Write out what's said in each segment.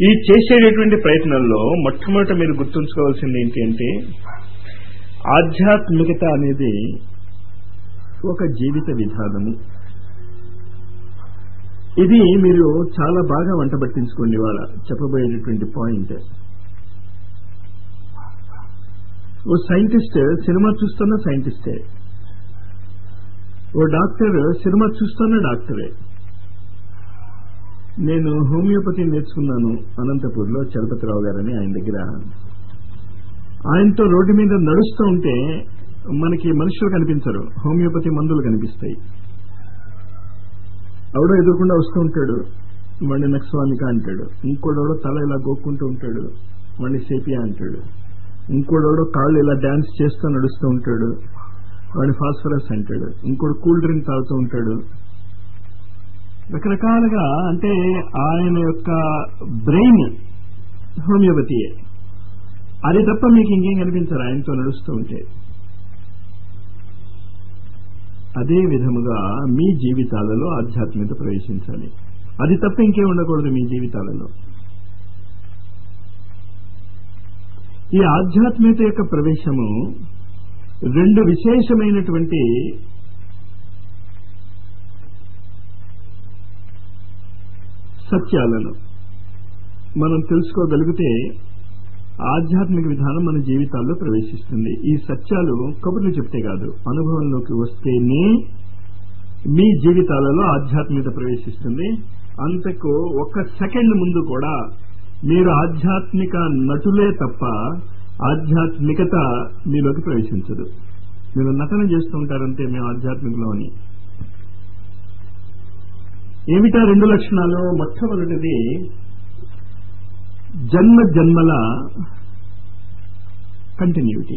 ఈ చేసేటటువంటి ప్రయత్నంలో మొట్టమొదట మీరు గుర్తుంచుకోవాల్సింది ఏంటి అంటే ఆధ్యాత్మికత అనేది ఒక జీవిత విధానము ఇది మీరు చాలా బాగా వంట పట్టించుకోండి వాళ్ళ చెప్పబోయేటటువంటి పాయింట్ ఓ సైంటిస్ట్ సినిమా చూస్తున్న సైంటిస్టే ఓ డాక్టర్ సినిమా చూస్తున్న డాక్టరే నేను హోమియోపతి నేర్చుకున్నాను అనంతపూర్లో చలపతిరావు గారని ఆయన దగ్గర ఆయనతో రోడ్డు మీద నడుస్తూ ఉంటే మనకి మనుషులు కనిపించరు హోమియోపతి మందులు కనిపిస్తాయి ఎవడో ఎదుర్కొండా వస్తూ ఉంటాడు వాడిని నక్స్వామిక అంటాడు ఇంకోడెవడో తల ఇలా గోక్కుంటూ ఉంటాడు వాడిని సేపియా అంటాడు ఇంకోడెవడో కాళ్ళు ఇలా డాన్స్ చేస్తూ నడుస్తూ ఉంటాడు వాడిని ఫాస్ఫరస్ అంటాడు ఇంకోటి కూల్ డ్రింక్ తాగుతూ ఉంటాడు రకరకాలుగా అంటే ఆయన యొక్క బ్రెయిన్ హోమియోపతియే అది తప్ప మీకు ఇంకేం కనిపించరు ఆయనతో నడుస్తూ ఉంటే అదే విధముగా మీ జీవితాలలో ఆధ్యాత్మికత ప్రవేశించాలి అది తప్ప ఇంకేం ఉండకూడదు మీ జీవితాలలో ఈ ఆధ్యాత్మికత యొక్క ప్రవేశము రెండు విశేషమైనటువంటి సత్యాలను మనం తెలుసుకోగలిగితే ఆధ్యాత్మిక విధానం మన జీవితాల్లో ప్రవేశిస్తుంది ఈ సత్యాలు కబుర్లు చెప్తే కాదు అనుభవంలోకి వస్తేనే మీ జీవితాలలో ఆధ్యాత్మికత ప్రవేశిస్తుంది అంతకు ఒక సెకండ్ ముందు కూడా మీరు ఆధ్యాత్మిక నటులే తప్ప ఆధ్యాత్మికత మీలోకి ప్రవేశించదు మీరు నటన చేస్తూ ఉంటారంటే మేము ఆధ్యాత్మికలో అని ఏమిటా రెండు లక్షణాలు మొట్టమొదటిది జన్మ జన్మల కంటిన్యూటీ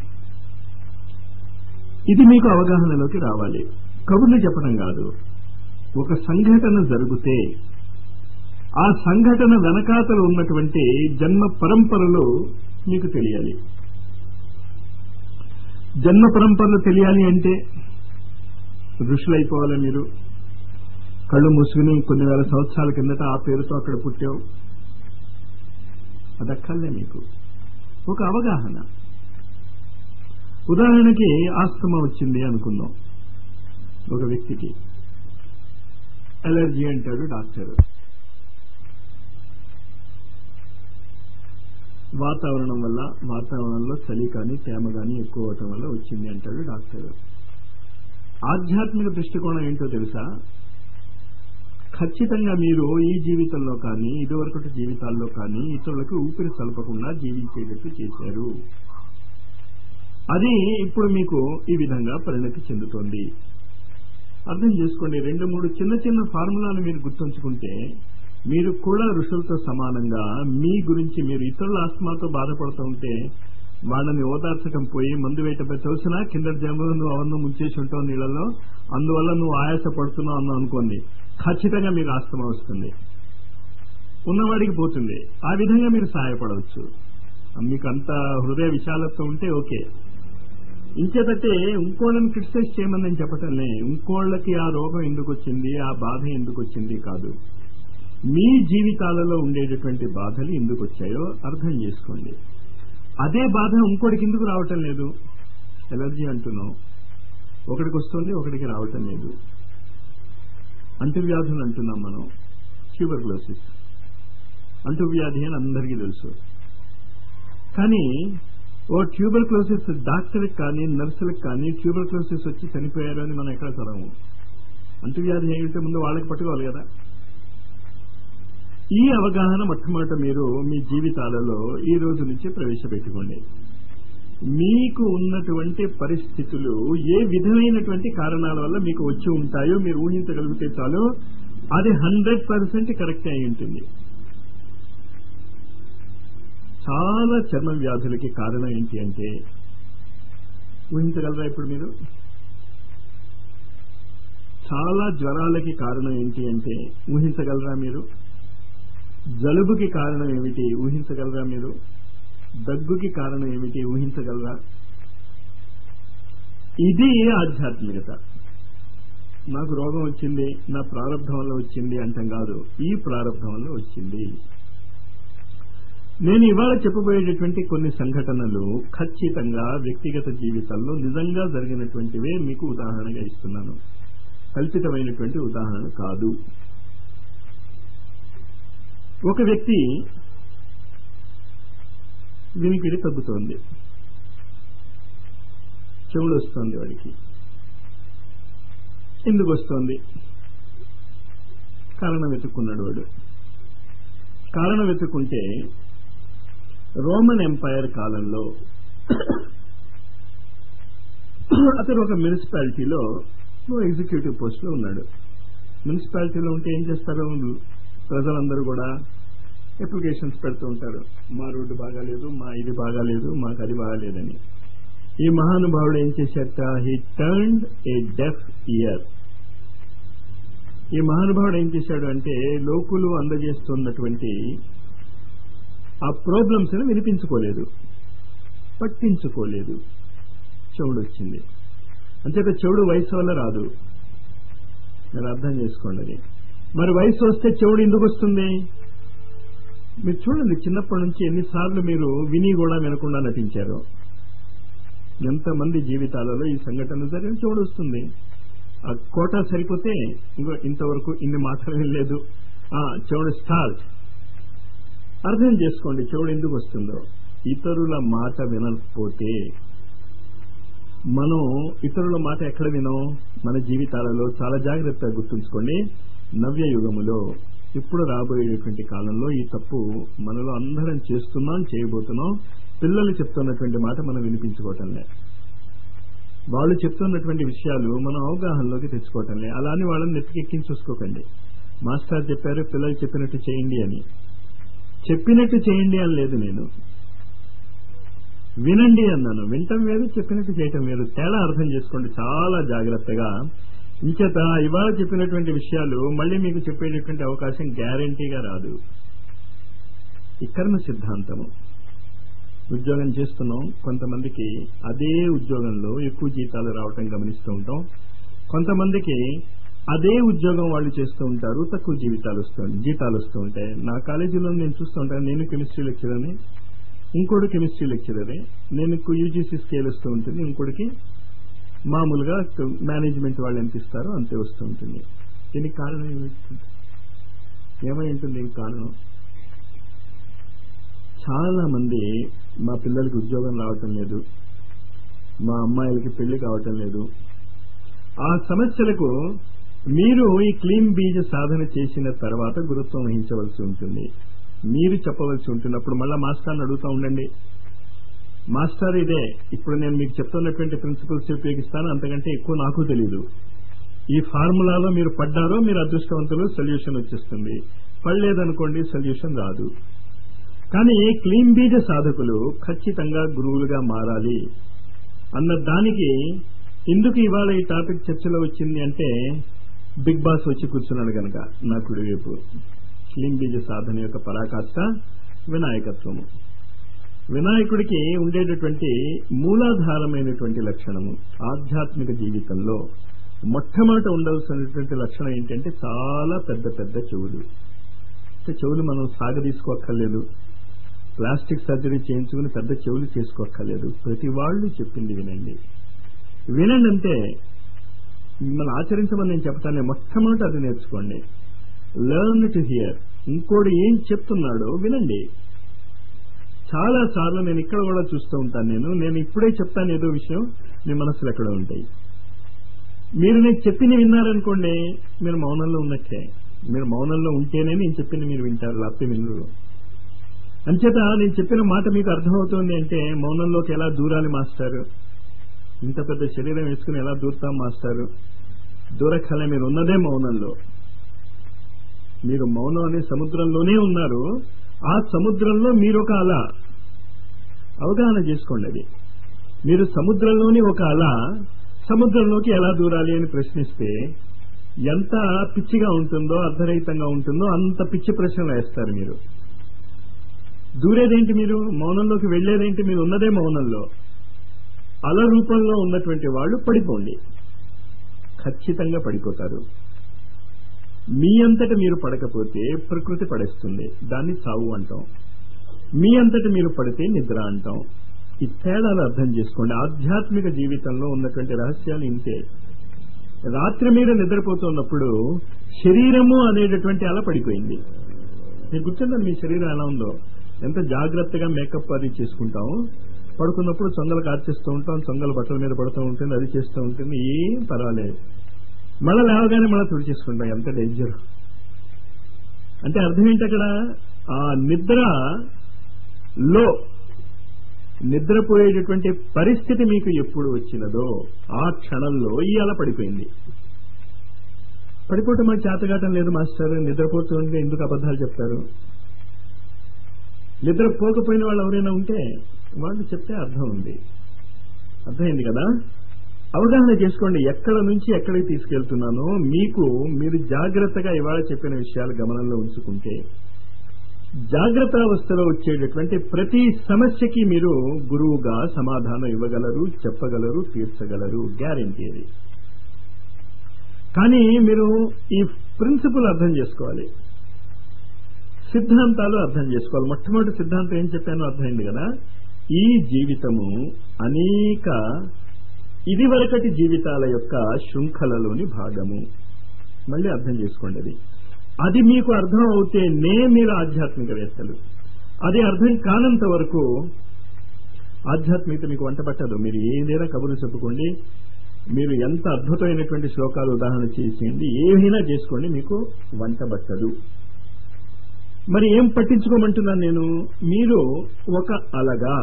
ఇది మీకు అవగాహనలోకి రావాలి కబుర్లు చెప్పడం కాదు ఒక సంఘటన జరిగితే ఆ సంఘటన వెనకాతలు ఉన్నటువంటి జన్మ పరంపరలు మీకు తెలియాలి జన్మ పరంపరలు తెలియాలి అంటే ఋషులైపోవాలి మీరు కళ్ళు మూసుకుని కొన్ని వేల సంవత్సరాల కిందట ఆ పేరుతో అక్కడ పుట్టావు అదక్కర్లే మీకు ఒక అవగాహన ఉదాహరణకి ఆస్తమా వచ్చింది అనుకుందాం ఒక వ్యక్తికి అలర్జీ అంటాడు డాక్టర్ వాతావరణం వల్ల వాతావరణంలో చలి కానీ తేమ కానీ ఎక్కువ అవటం వల్ల వచ్చింది అంటాడు డాక్టర్ ఆధ్యాత్మిక దృష్టికోణం ఏంటో తెలుసా ఖచ్చితంగా మీరు ఈ జీవితంలో కానీ ఇదివరకటి జీవితాల్లో కానీ ఇతరులకు ఊపిరి సలపకుండా జీవించేటట్టు చేశారు అది ఇప్పుడు మీకు ఈ విధంగా పరిణతి చెందుతోంది అర్థం చేసుకోండి రెండు మూడు చిన్న చిన్న ఫార్ములాలు మీరు గుర్తుంచుకుంటే మీరు కూడా ఋషులతో సమానంగా మీ గురించి మీరు ఇతరుల ఆత్మతో బాధపడుతూ ఉంటే వాళ్ళని ఓదార్చడం పోయి మందు వేయటపై తెలిసినా కింద జన్మలో నువ్వు అవన్నీ ముంచేసి ఉంటావు నీళ్ళలో అందువల్ల నువ్వు ఆయాస పడుతున్నావు అన్నావు అనుకోండి ఖచ్చితంగా మీకు ఆస్తమా వస్తుంది ఉన్నవాడికి పోతుంది ఆ విధంగా మీరు సహాయపడవచ్చు మీకు అంత హృదయ విశాలత ఉంటే ఓకే ఇంచేతంటే ఇంకోళ్ళని క్రిటిసైజ్ చేయమని నేను చెప్పటంలే ఇంకోళ్ళకి ఆ రోగం ఎందుకు వచ్చింది ఆ బాధ ఎందుకు వచ్చింది కాదు మీ జీవితాలలో ఉండేటటువంటి బాధలు ఎందుకు వచ్చాయో అర్థం చేసుకోండి అదే బాధ ఇంకోటికి ఎందుకు రావటం లేదు ఎలర్జీ అంటున్నాం ఒకడికి వస్తుంది ఒకడికి రావటం లేదు అంటువ్యాధులు అంటున్నాం మనం ట్యూబర్క్లోసిస్ అంటువ్యాధి అని అందరికీ తెలుసు కానీ ఓ ట్యూబర్క్లోసిస్ డాక్టర్కి కానీ నర్సులకు కానీ ట్యూబర్క్లోసిస్ వచ్చి చనిపోయారు అని మనం ఎక్కడ చదవము అంటువ్యాధి ఏమిటంటే ముందు వాళ్ళకి పట్టుకోవాలి కదా ఈ అవగాహన మొట్టమొదట మీరు మీ జీవితాలలో ఈ రోజు నుంచి ప్రవేశపెట్టుకోండి మీకు ఉన్నటువంటి పరిస్థితులు ఏ విధమైనటువంటి కారణాల వల్ల మీకు వచ్చి ఉంటాయో మీరు ఊహించగలిగితే చాలు అది హండ్రెడ్ పర్సెంట్ కరెక్ట్ అయి ఉంటుంది చాలా చర్మ వ్యాధులకి కారణం ఏంటి అంటే ఊహించగలరా ఇప్పుడు మీరు చాలా జ్వరాలకి కారణం ఏంటి అంటే ఊహించగలరా మీరు జలుబుకి కారణం ఏమిటి ఊహించగలరా మీరు దగ్గుకి కారణం ఏమిటి ఊహించగలరా ఇది ఆధ్యాత్మికత నాకు రోగం వచ్చింది నా ప్రారంభం వల్ల వచ్చింది అంటాం కాదు ఈ ప్రారంభం వల్ల వచ్చింది నేను ఇవాళ చెప్పబోయేటటువంటి కొన్ని సంఘటనలు ఖచ్చితంగా వ్యక్తిగత జీవితాల్లో నిజంగా జరిగినటువంటివే మీకు ఉదాహరణగా ఇస్తున్నాను కల్పితమైనటువంటి ఉదాహరణ కాదు ఒక వ్యక్తి వినికిడి తగ్గుతోంది చెవుడు వస్తోంది వాడికి ఎందుకు వస్తోంది కారణం వెతుక్కున్నాడు వాడు కారణం వెతుక్కుంటే రోమన్ ఎంపైర్ కాలంలో అతను ఒక మున్సిపాలిటీలో ఎగ్జిక్యూటివ్ పోస్ట్ లో ఉన్నాడు మున్సిపాలిటీలో ఉంటే ఏం చేస్తారు ప్రజలందరూ కూడా అప్లికేషన్స్ పెడుతూ ఉంటారు మా రోడ్డు బాగాలేదు మా ఇది బాగాలేదు మాకు అది బాగాలేదని ఈ మహానుభావుడు ఏం చేశాట he turned a deaf ear ఈ మహానుభావుడు ఏం చేశాడు అంటే లోకులు అందజేస్తున్నటువంటి ఆ ప్రాబ్లమ్స్ ని వినిపించుకోలేదు పట్టించుకోలేదు చెవుడు వచ్చింది అంతేత చెవుడు వయసు వల్ల రాదు మీరు అర్థం చేసుకోండి అది మరి వయసు వస్తే చెవుడు ఎందుకు వస్తుంది మీరు చూడండి చిన్నప్పటి నుంచి ఎన్నిసార్లు మీరు విని కూడా వినకుండా నటించారు ఎంతమంది జీవితాలలో ఈ సంఘటన జరిగిన చెవుడు వస్తుంది ఆ కోట సరిపోతే ఇంకో ఇంతవరకు ఇన్ని మాత్రం లేదు ఆ చెవుడు స్టార్ట్ అర్థం చేసుకోండి చెవుడు ఎందుకు వస్తుందో ఇతరుల మాట వినకపోతే మనం ఇతరుల మాట ఎక్కడ వినం మన జీవితాలలో చాలా జాగ్రత్తగా గుర్తుంచుకోండి నవ్య యుగములో ఇప్పుడు రాబోయేటువంటి కాలంలో ఈ తప్పు మనలో అందరం చేస్తున్నాం చేయబోతున్నాం పిల్లలు చెప్తున్నటువంటి మాట మనం వినిపించుకోవటంలే వాళ్ళు చెప్తున్నటువంటి విషయాలు మనం అవగాహనలోకి తెచ్చుకోవటంలే అలానే వాళ్ళని నెత్తికెక్కించి చూసుకోకండి మాస్టర్ చెప్పారు పిల్లలు చెప్పినట్టు చేయండి అని చెప్పినట్టు చేయండి అని లేదు నేను వినండి అన్నాను వింటం వేరు చెప్పినట్టు చేయటం వేరు తేడా అర్థం చేసుకోండి చాలా జాగ్రత్తగా ఇంచేత ఇవాళ చెప్పినటువంటి విషయాలు మళ్ళీ మీకు చెప్పేటటువంటి అవకాశం గ్యారంటీగా రాదు ఈ కర్మ సిద్ధాంతము ఉద్యోగం చేస్తున్నాం కొంతమందికి అదే ఉద్యోగంలో ఎక్కువ జీతాలు రావటం గమనిస్తూ ఉంటాం కొంతమందికి అదే ఉద్యోగం వాళ్ళు చేస్తూ ఉంటారు తక్కువ జీవితాలు వస్తూ జీతాలు వస్తూ ఉంటాయి నా కాలేజీలో నేను చూస్తూ ఉంటాను నేను కెమిస్ట్రీ లెక్చరర్ని ఇంకోటి కెమిస్ట్రీ లెక్చరరే నేను యూజీసీ స్కేల్ వస్తూ ఉంటుంది ఇంకోటికి మామూలుగా మేనేజ్మెంట్ వాళ్ళు ఎంత ఇస్తారో అంతే వస్తూ ఉంటుంది దీనికి కారణం ఏమిటి ఏమై ఉంటుంది దీనికి కారణం చాలా మంది మా పిల్లలకి ఉద్యోగం రావటం లేదు మా అమ్మాయిలకి పెళ్లి కావటం లేదు ఆ సమస్యలకు మీరు ఈ క్లీన్ బీజ సాధన చేసిన తర్వాత గురుత్వం వహించవలసి ఉంటుంది మీరు చెప్పవలసి ఉంటున్నప్పుడు మళ్ళా మాస్టర్ని అడుగుతూ ఉండండి మాస్టర్ ఇదే ఇప్పుడు నేను మీకు చెప్తున్నటువంటి ప్రిన్సిపల్స్ ఉపయోగిస్తాను అంతకంటే ఎక్కువ నాకు తెలియదు ఈ ఫార్ములాలో మీరు పడ్డారో మీరు అదృష్టవంతులు సొల్యూషన్ వచ్చేస్తుంది పడలేదనుకోండి సొల్యూషన్ రాదు కానీ క్లీన్ బీజ సాధకులు ఖచ్చితంగా గురువులుగా మారాలి అన్న దానికి ఎందుకు ఇవాళ ఈ టాపిక్ చర్చలో వచ్చింది అంటే బిగ్ బాస్ వచ్చి కూర్చున్నాడు గనక నా కుడివైపు క్లీన్ బీజ సాధన యొక్క పరాకాష్ట వినాయకత్వము వినాయకుడికి ఉండేటటువంటి మూలాధారమైనటువంటి లక్షణము ఆధ్యాత్మిక జీవితంలో మొట్టమొదట ఉండవలసినటువంటి లక్షణం ఏంటంటే చాలా పెద్ద పెద్ద చెవులు చెవులు మనం సాగదీసుకోక్కర్లేదు ప్లాస్టిక్ సర్జరీ చేయించుకుని పెద్ద చెవులు చేసుకోక్కర్లేదు ప్రతి వాళ్ళు చెప్పింది వినండి వినండి అంటే మిమ్మల్ని ఆచరించమని నేను చెప్తాను మొట్టమొదటి అది నేర్చుకోండి లెర్న్ టు హియర్ ఇంకోటి ఏం చెప్తున్నాడో వినండి చాలా సార్లు నేను ఇక్కడ కూడా చూస్తూ ఉంటాను నేను నేను ఇప్పుడే చెప్తాను ఏదో విషయం మీ మనసులో ఎక్కడ ఉంటాయి మీరు నేను చెప్పింది విన్నారనుకోండి మీరు మౌనంలో ఉన్నట్టే మీరు మౌనంలో ఉంటేనే నేను చెప్పింది మీరు వింటారు లేకపోతే వినరు అంచేత నేను చెప్పిన మాట మీకు అర్థమవుతోంది అంటే మౌనంలోకి ఎలా దూరాలి మాస్టారు ఇంత పెద్ద శరీరం వేసుకుని ఎలా దూరుతాం మాస్టారు దూరకాల మీరు ఉన్నదే మౌనంలో మీరు మౌనం అనే సముద్రంలోనే ఉన్నారు ఆ సముద్రంలో మీరు ఒక అల అవగాహన చేసుకోండి అది మీరు సముద్రంలోని ఒక అల సముద్రంలోకి ఎలా దూరాలి అని ప్రశ్నిస్తే ఎంత పిచ్చిగా ఉంటుందో అర్ధరహితంగా ఉంటుందో అంత పిచ్చి ప్రశ్నలు వేస్తారు మీరు దూరేదేంటి మీరు మౌనంలోకి వెళ్లేదేంటి మీరు ఉన్నదే మౌనంలో అల రూపంలో ఉన్నటువంటి వాళ్ళు పడిపోండి ఖచ్చితంగా పడిపోతారు మీ అంతట మీరు పడకపోతే ప్రకృతి పడేస్తుంది దాన్ని చావు అంటాం మీ అంతటి మీరు పడితే నిద్ర అంటాం ఈ తేడాలు అర్థం చేసుకోండి ఆధ్యాత్మిక జీవితంలో ఉన్నటువంటి రహస్యాలు ఇంతే రాత్రి మీరు నిద్రపోతున్నప్పుడు శరీరము అనేటటువంటి అలా పడిపోయింది మీకు గుర్తుందా మీ శరీరం ఎలా ఉందో ఎంత జాగ్రత్తగా మేకప్ అది చేసుకుంటాం పడుకున్నప్పుడు సొంగలు కార్చేస్తూ ఉంటాం సొంగలు బట్టల మీద పడుతూ ఉంటుంది అది చేస్తూ ఉంటుంది ఏం పర్వాలేదు మళ్ళీ లేవగానే మళ్ళీ తుడి చేసుకుంటాం ఎంత డేంజర్ అంటే అర్థం ఏంటి అక్కడ ఆ నిద్ర లో నిద్రపోయేటటువంటి పరిస్థితి మీకు ఎప్పుడు వచ్చినదో ఆ క్షణంలో ఈ అల పడిపోయింది పడిపోవటం మాకు చేతగాటం లేదు మాస్టర్ నిద్రపోతుంటే ఎందుకు అబద్ధాలు చెప్తారు నిద్రపోకపోయిన వాళ్ళు ఎవరైనా ఉంటే వాళ్ళు చెప్తే అర్థం ఉంది అర్థమైంది కదా అవగాహన చేసుకోండి ఎక్కడ నుంచి ఎక్కడికి తీసుకెళ్తున్నానో మీకు మీరు జాగ్రత్తగా ఇవాళ చెప్పిన విషయాలు గమనంలో ఉంచుకుంటే జాగ్రత్త అవస్థలో వచ్చేటటువంటి ప్రతి సమస్యకి మీరు గురువుగా సమాధానం ఇవ్వగలరు చెప్పగలరు తీర్చగలరు గ్యారంటీ అది కానీ మీరు ఈ ప్రిన్సిపల్ అర్థం చేసుకోవాలి సిద్ధాంతాలు అర్థం చేసుకోవాలి మొట్టమొదటి సిద్ధాంతం ఏం చెప్పానో అర్థమైంది కదా ఈ జీవితము అనేక ఇదివరకటి జీవితాల యొక్క శృంఖలలోని భాగము మళ్ళీ అర్థం చేసుకోండి అది అది మీకు అర్థం అవుతేనే మీరు ఆధ్యాత్మికవేత్తలు అది అర్థం కానంత వరకు ఆధ్యాత్మికత మీకు వంట పట్టదు మీరు ఏదైనా కబుర్లు చెప్పుకోండి మీరు ఎంత అద్భుతమైనటువంటి శ్లోకాలు ఉదాహరణ చేసేయండి ఏమైనా చేసుకోండి మీకు వంట పట్టదు మరి ఏం పట్టించుకోమంటున్నాను నేను మీరు ఒక అలగా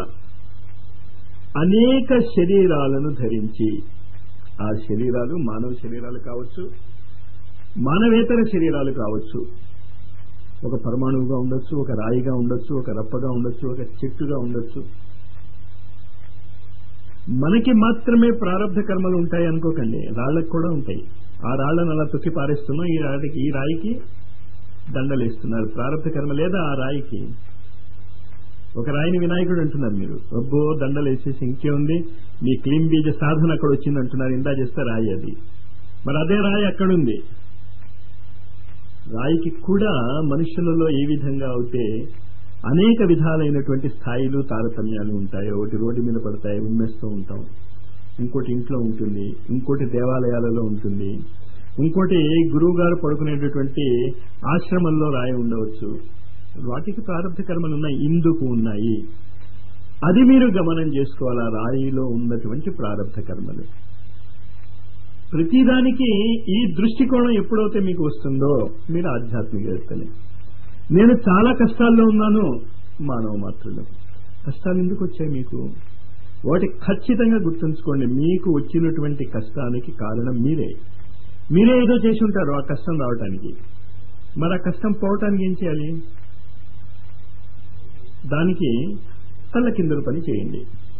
అనేక శరీరాలను ధరించి ఆ శరీరాలు మానవ శరీరాలు కావచ్చు మానవేతర శరీరాలు కావచ్చు ఒక పరమాణువుగా ఉండొచ్చు ఒక రాయిగా ఉండొచ్చు ఒక రప్పగా ఉండొచ్చు ఒక చెట్టుగా ఉండొచ్చు మనకి మాత్రమే ప్రారంభ కర్మలు ఉంటాయి అనుకోకండి రాళ్లకు కూడా ఉంటాయి ఆ రాళ్లను అలా తొక్కి పారేస్తున్నాం ఈ రాయికి ఈ రాయికి దండలేస్తున్నారు ప్రారంభ కర్మ లేదా ఆ రాయికి ఒక రాయిని వినాయకుడు అంటున్నారు మీరు అబ్బో దండలు వేసేసి ఇంకే ఉంది మీ క్లీన్ బీజ సాధన అక్కడ వచ్చింది అంటున్నారు ఇందా చేస్తే రాయి అది మరి అదే రాయి అక్కడుంది రాయికి కూడా మనుషులలో ఏ విధంగా అయితే అనేక విధాలైనటువంటి స్థాయిలు తారతమ్యాలు ఉంటాయి ఒకటి రోడ్డు మీద పడతాయి ఉమ్మేస్తూ ఉంటాం ఇంకోటి ఇంట్లో ఉంటుంది ఇంకోటి దేవాలయాలలో ఉంటుంది ఇంకోటి గురువు గారు పడుకునేటటువంటి ఆశ్రమంలో రాయి ఉండవచ్చు వాటికి ప్రారంభ కర్మలు ఉన్నాయి ఇందుకు ఉన్నాయి అది మీరు గమనం చేసుకోవాలా రాయిలో ఉన్నటువంటి ప్రారంభ కర్మలు ప్రతిదానికి ఈ దృష్టికోణం ఎప్పుడైతే మీకు వస్తుందో మీరు ఆధ్యాత్మికవేత్తలే నేను చాలా కష్టాల్లో ఉన్నాను మానవ మాత్రులు కష్టాలు ఎందుకు వచ్చాయి మీకు వాటి ఖచ్చితంగా గుర్తుంచుకోండి మీకు వచ్చినటువంటి కష్టానికి కారణం మీరే మీరే ఏదో చేసి ఉంటారు ఆ కష్టం రావటానికి మరి ఆ కష్టం పోవటానికి ఏం చేయాలి దానికి తల్లకిందులు పని చేయండి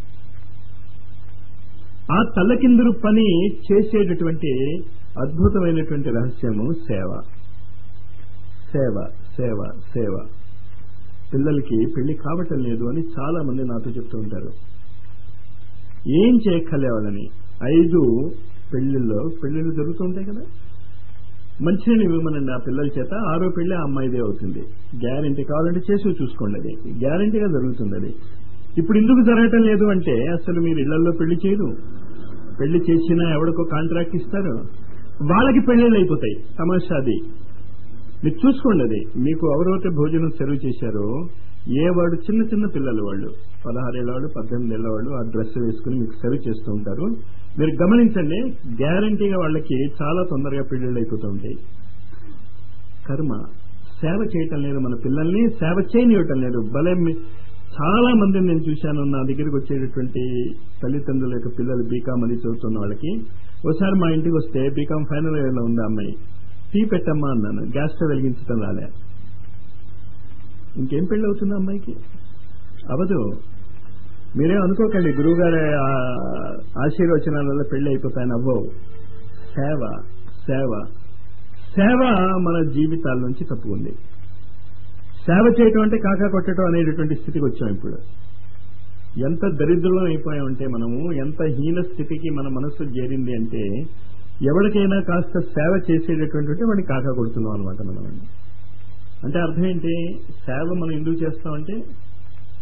ఆ తల్లకిందులు పని చేసేటటువంటి అద్భుతమైనటువంటి రహస్యము సేవ సేవ సేవ సేవ పిల్లలకి పెళ్లి కావటం లేదు అని చాలా మంది నాతో చెప్తూ ఉంటారు ఏం చేయక్కర్లే వాళ్ళని ఐదు పెళ్లిల్లో పెళ్లిళ్ళు జరుగుతూ ఉంటాయి కదా మంచినీళ్ళు ఇవ్వమనండి ఆ పిల్లల చేత ఆరో పెళ్లి ఆ అమ్మాయిదే అవుతుంది గ్యారంటీ కావాలంటే చేసి చూసుకోండి అది గ్యారంటీగా జరుగుతుంది అది ఇప్పుడు ఎందుకు జరగటం లేదు అంటే అసలు మీరు ఇళ్లలో పెళ్లి చేయరు పెళ్లి చేసినా ఎవడికో కాంట్రాక్ట్ ఇస్తారు వాళ్ళకి పెళ్లిళ్ళు అయిపోతాయి తమాషా అది మీరు చూసుకోండి అది మీకు ఎవరైతే భోజనం సర్వ్ చేశారో ఏ వాడు చిన్న చిన్న పిల్లలు వాళ్ళు పదహారేళ్ల వాళ్ళు పద్దెనిమిది ఏళ్ల వాళ్ళు ఆ డ్రెస్ వేసుకుని మీకు సర్వ్ చేస్తూ ఉంటారు మీరు గమనించండి గ్యారంటీగా వాళ్ళకి చాలా తొందరగా పెళ్లిళ్ళు అయిపోతూ ఉంటాయి కర్మ సేవ చేయటం లేదు మన పిల్లల్ని సేవ చేయనివ్వటం లేదు భలే చాలా మందిని నేను చూశాను నా దగ్గరికి వచ్చేటటువంటి తల్లిదండ్రుల యొక్క పిల్లలు బీకామ్ అది చదువుతున్న వాళ్ళకి ఒకసారి మా ఇంటికి వస్తే బీకామ్ ఫైనల్ ఇయర్ లో ఉంది అమ్మాయి టీ పెట్టమ్మా అన్నాను గ్యాస్ స్టవ్ వెలిగించడం రాలే ఇంకేం పెళ్లి అవుతుంది అమ్మాయికి అవదు మీరేం అనుకోకండి గురువు గారి ఆశీర్వచనాలలో పెళ్లి అయిపోతాయని అవ్వవు సేవ సేవ సేవ మన జీవితాల నుంచి తప్పుకుంది సేవ చేయటం అంటే కాకా కొట్టడం అనేటటువంటి స్థితికి వచ్చాం ఇప్పుడు ఎంత దరిద్రం అయిపోయామంటే మనము ఎంత హీన స్థితికి మన మనస్సు చేరింది అంటే ఎవరికైనా కాస్త సేవ చేసేటటువంటి వాడిని కాకా కొడుతున్నాం అనమాట మనం అంటే అర్థం ఏంటి సేవ మనం ఎందుకు చేస్తామంటే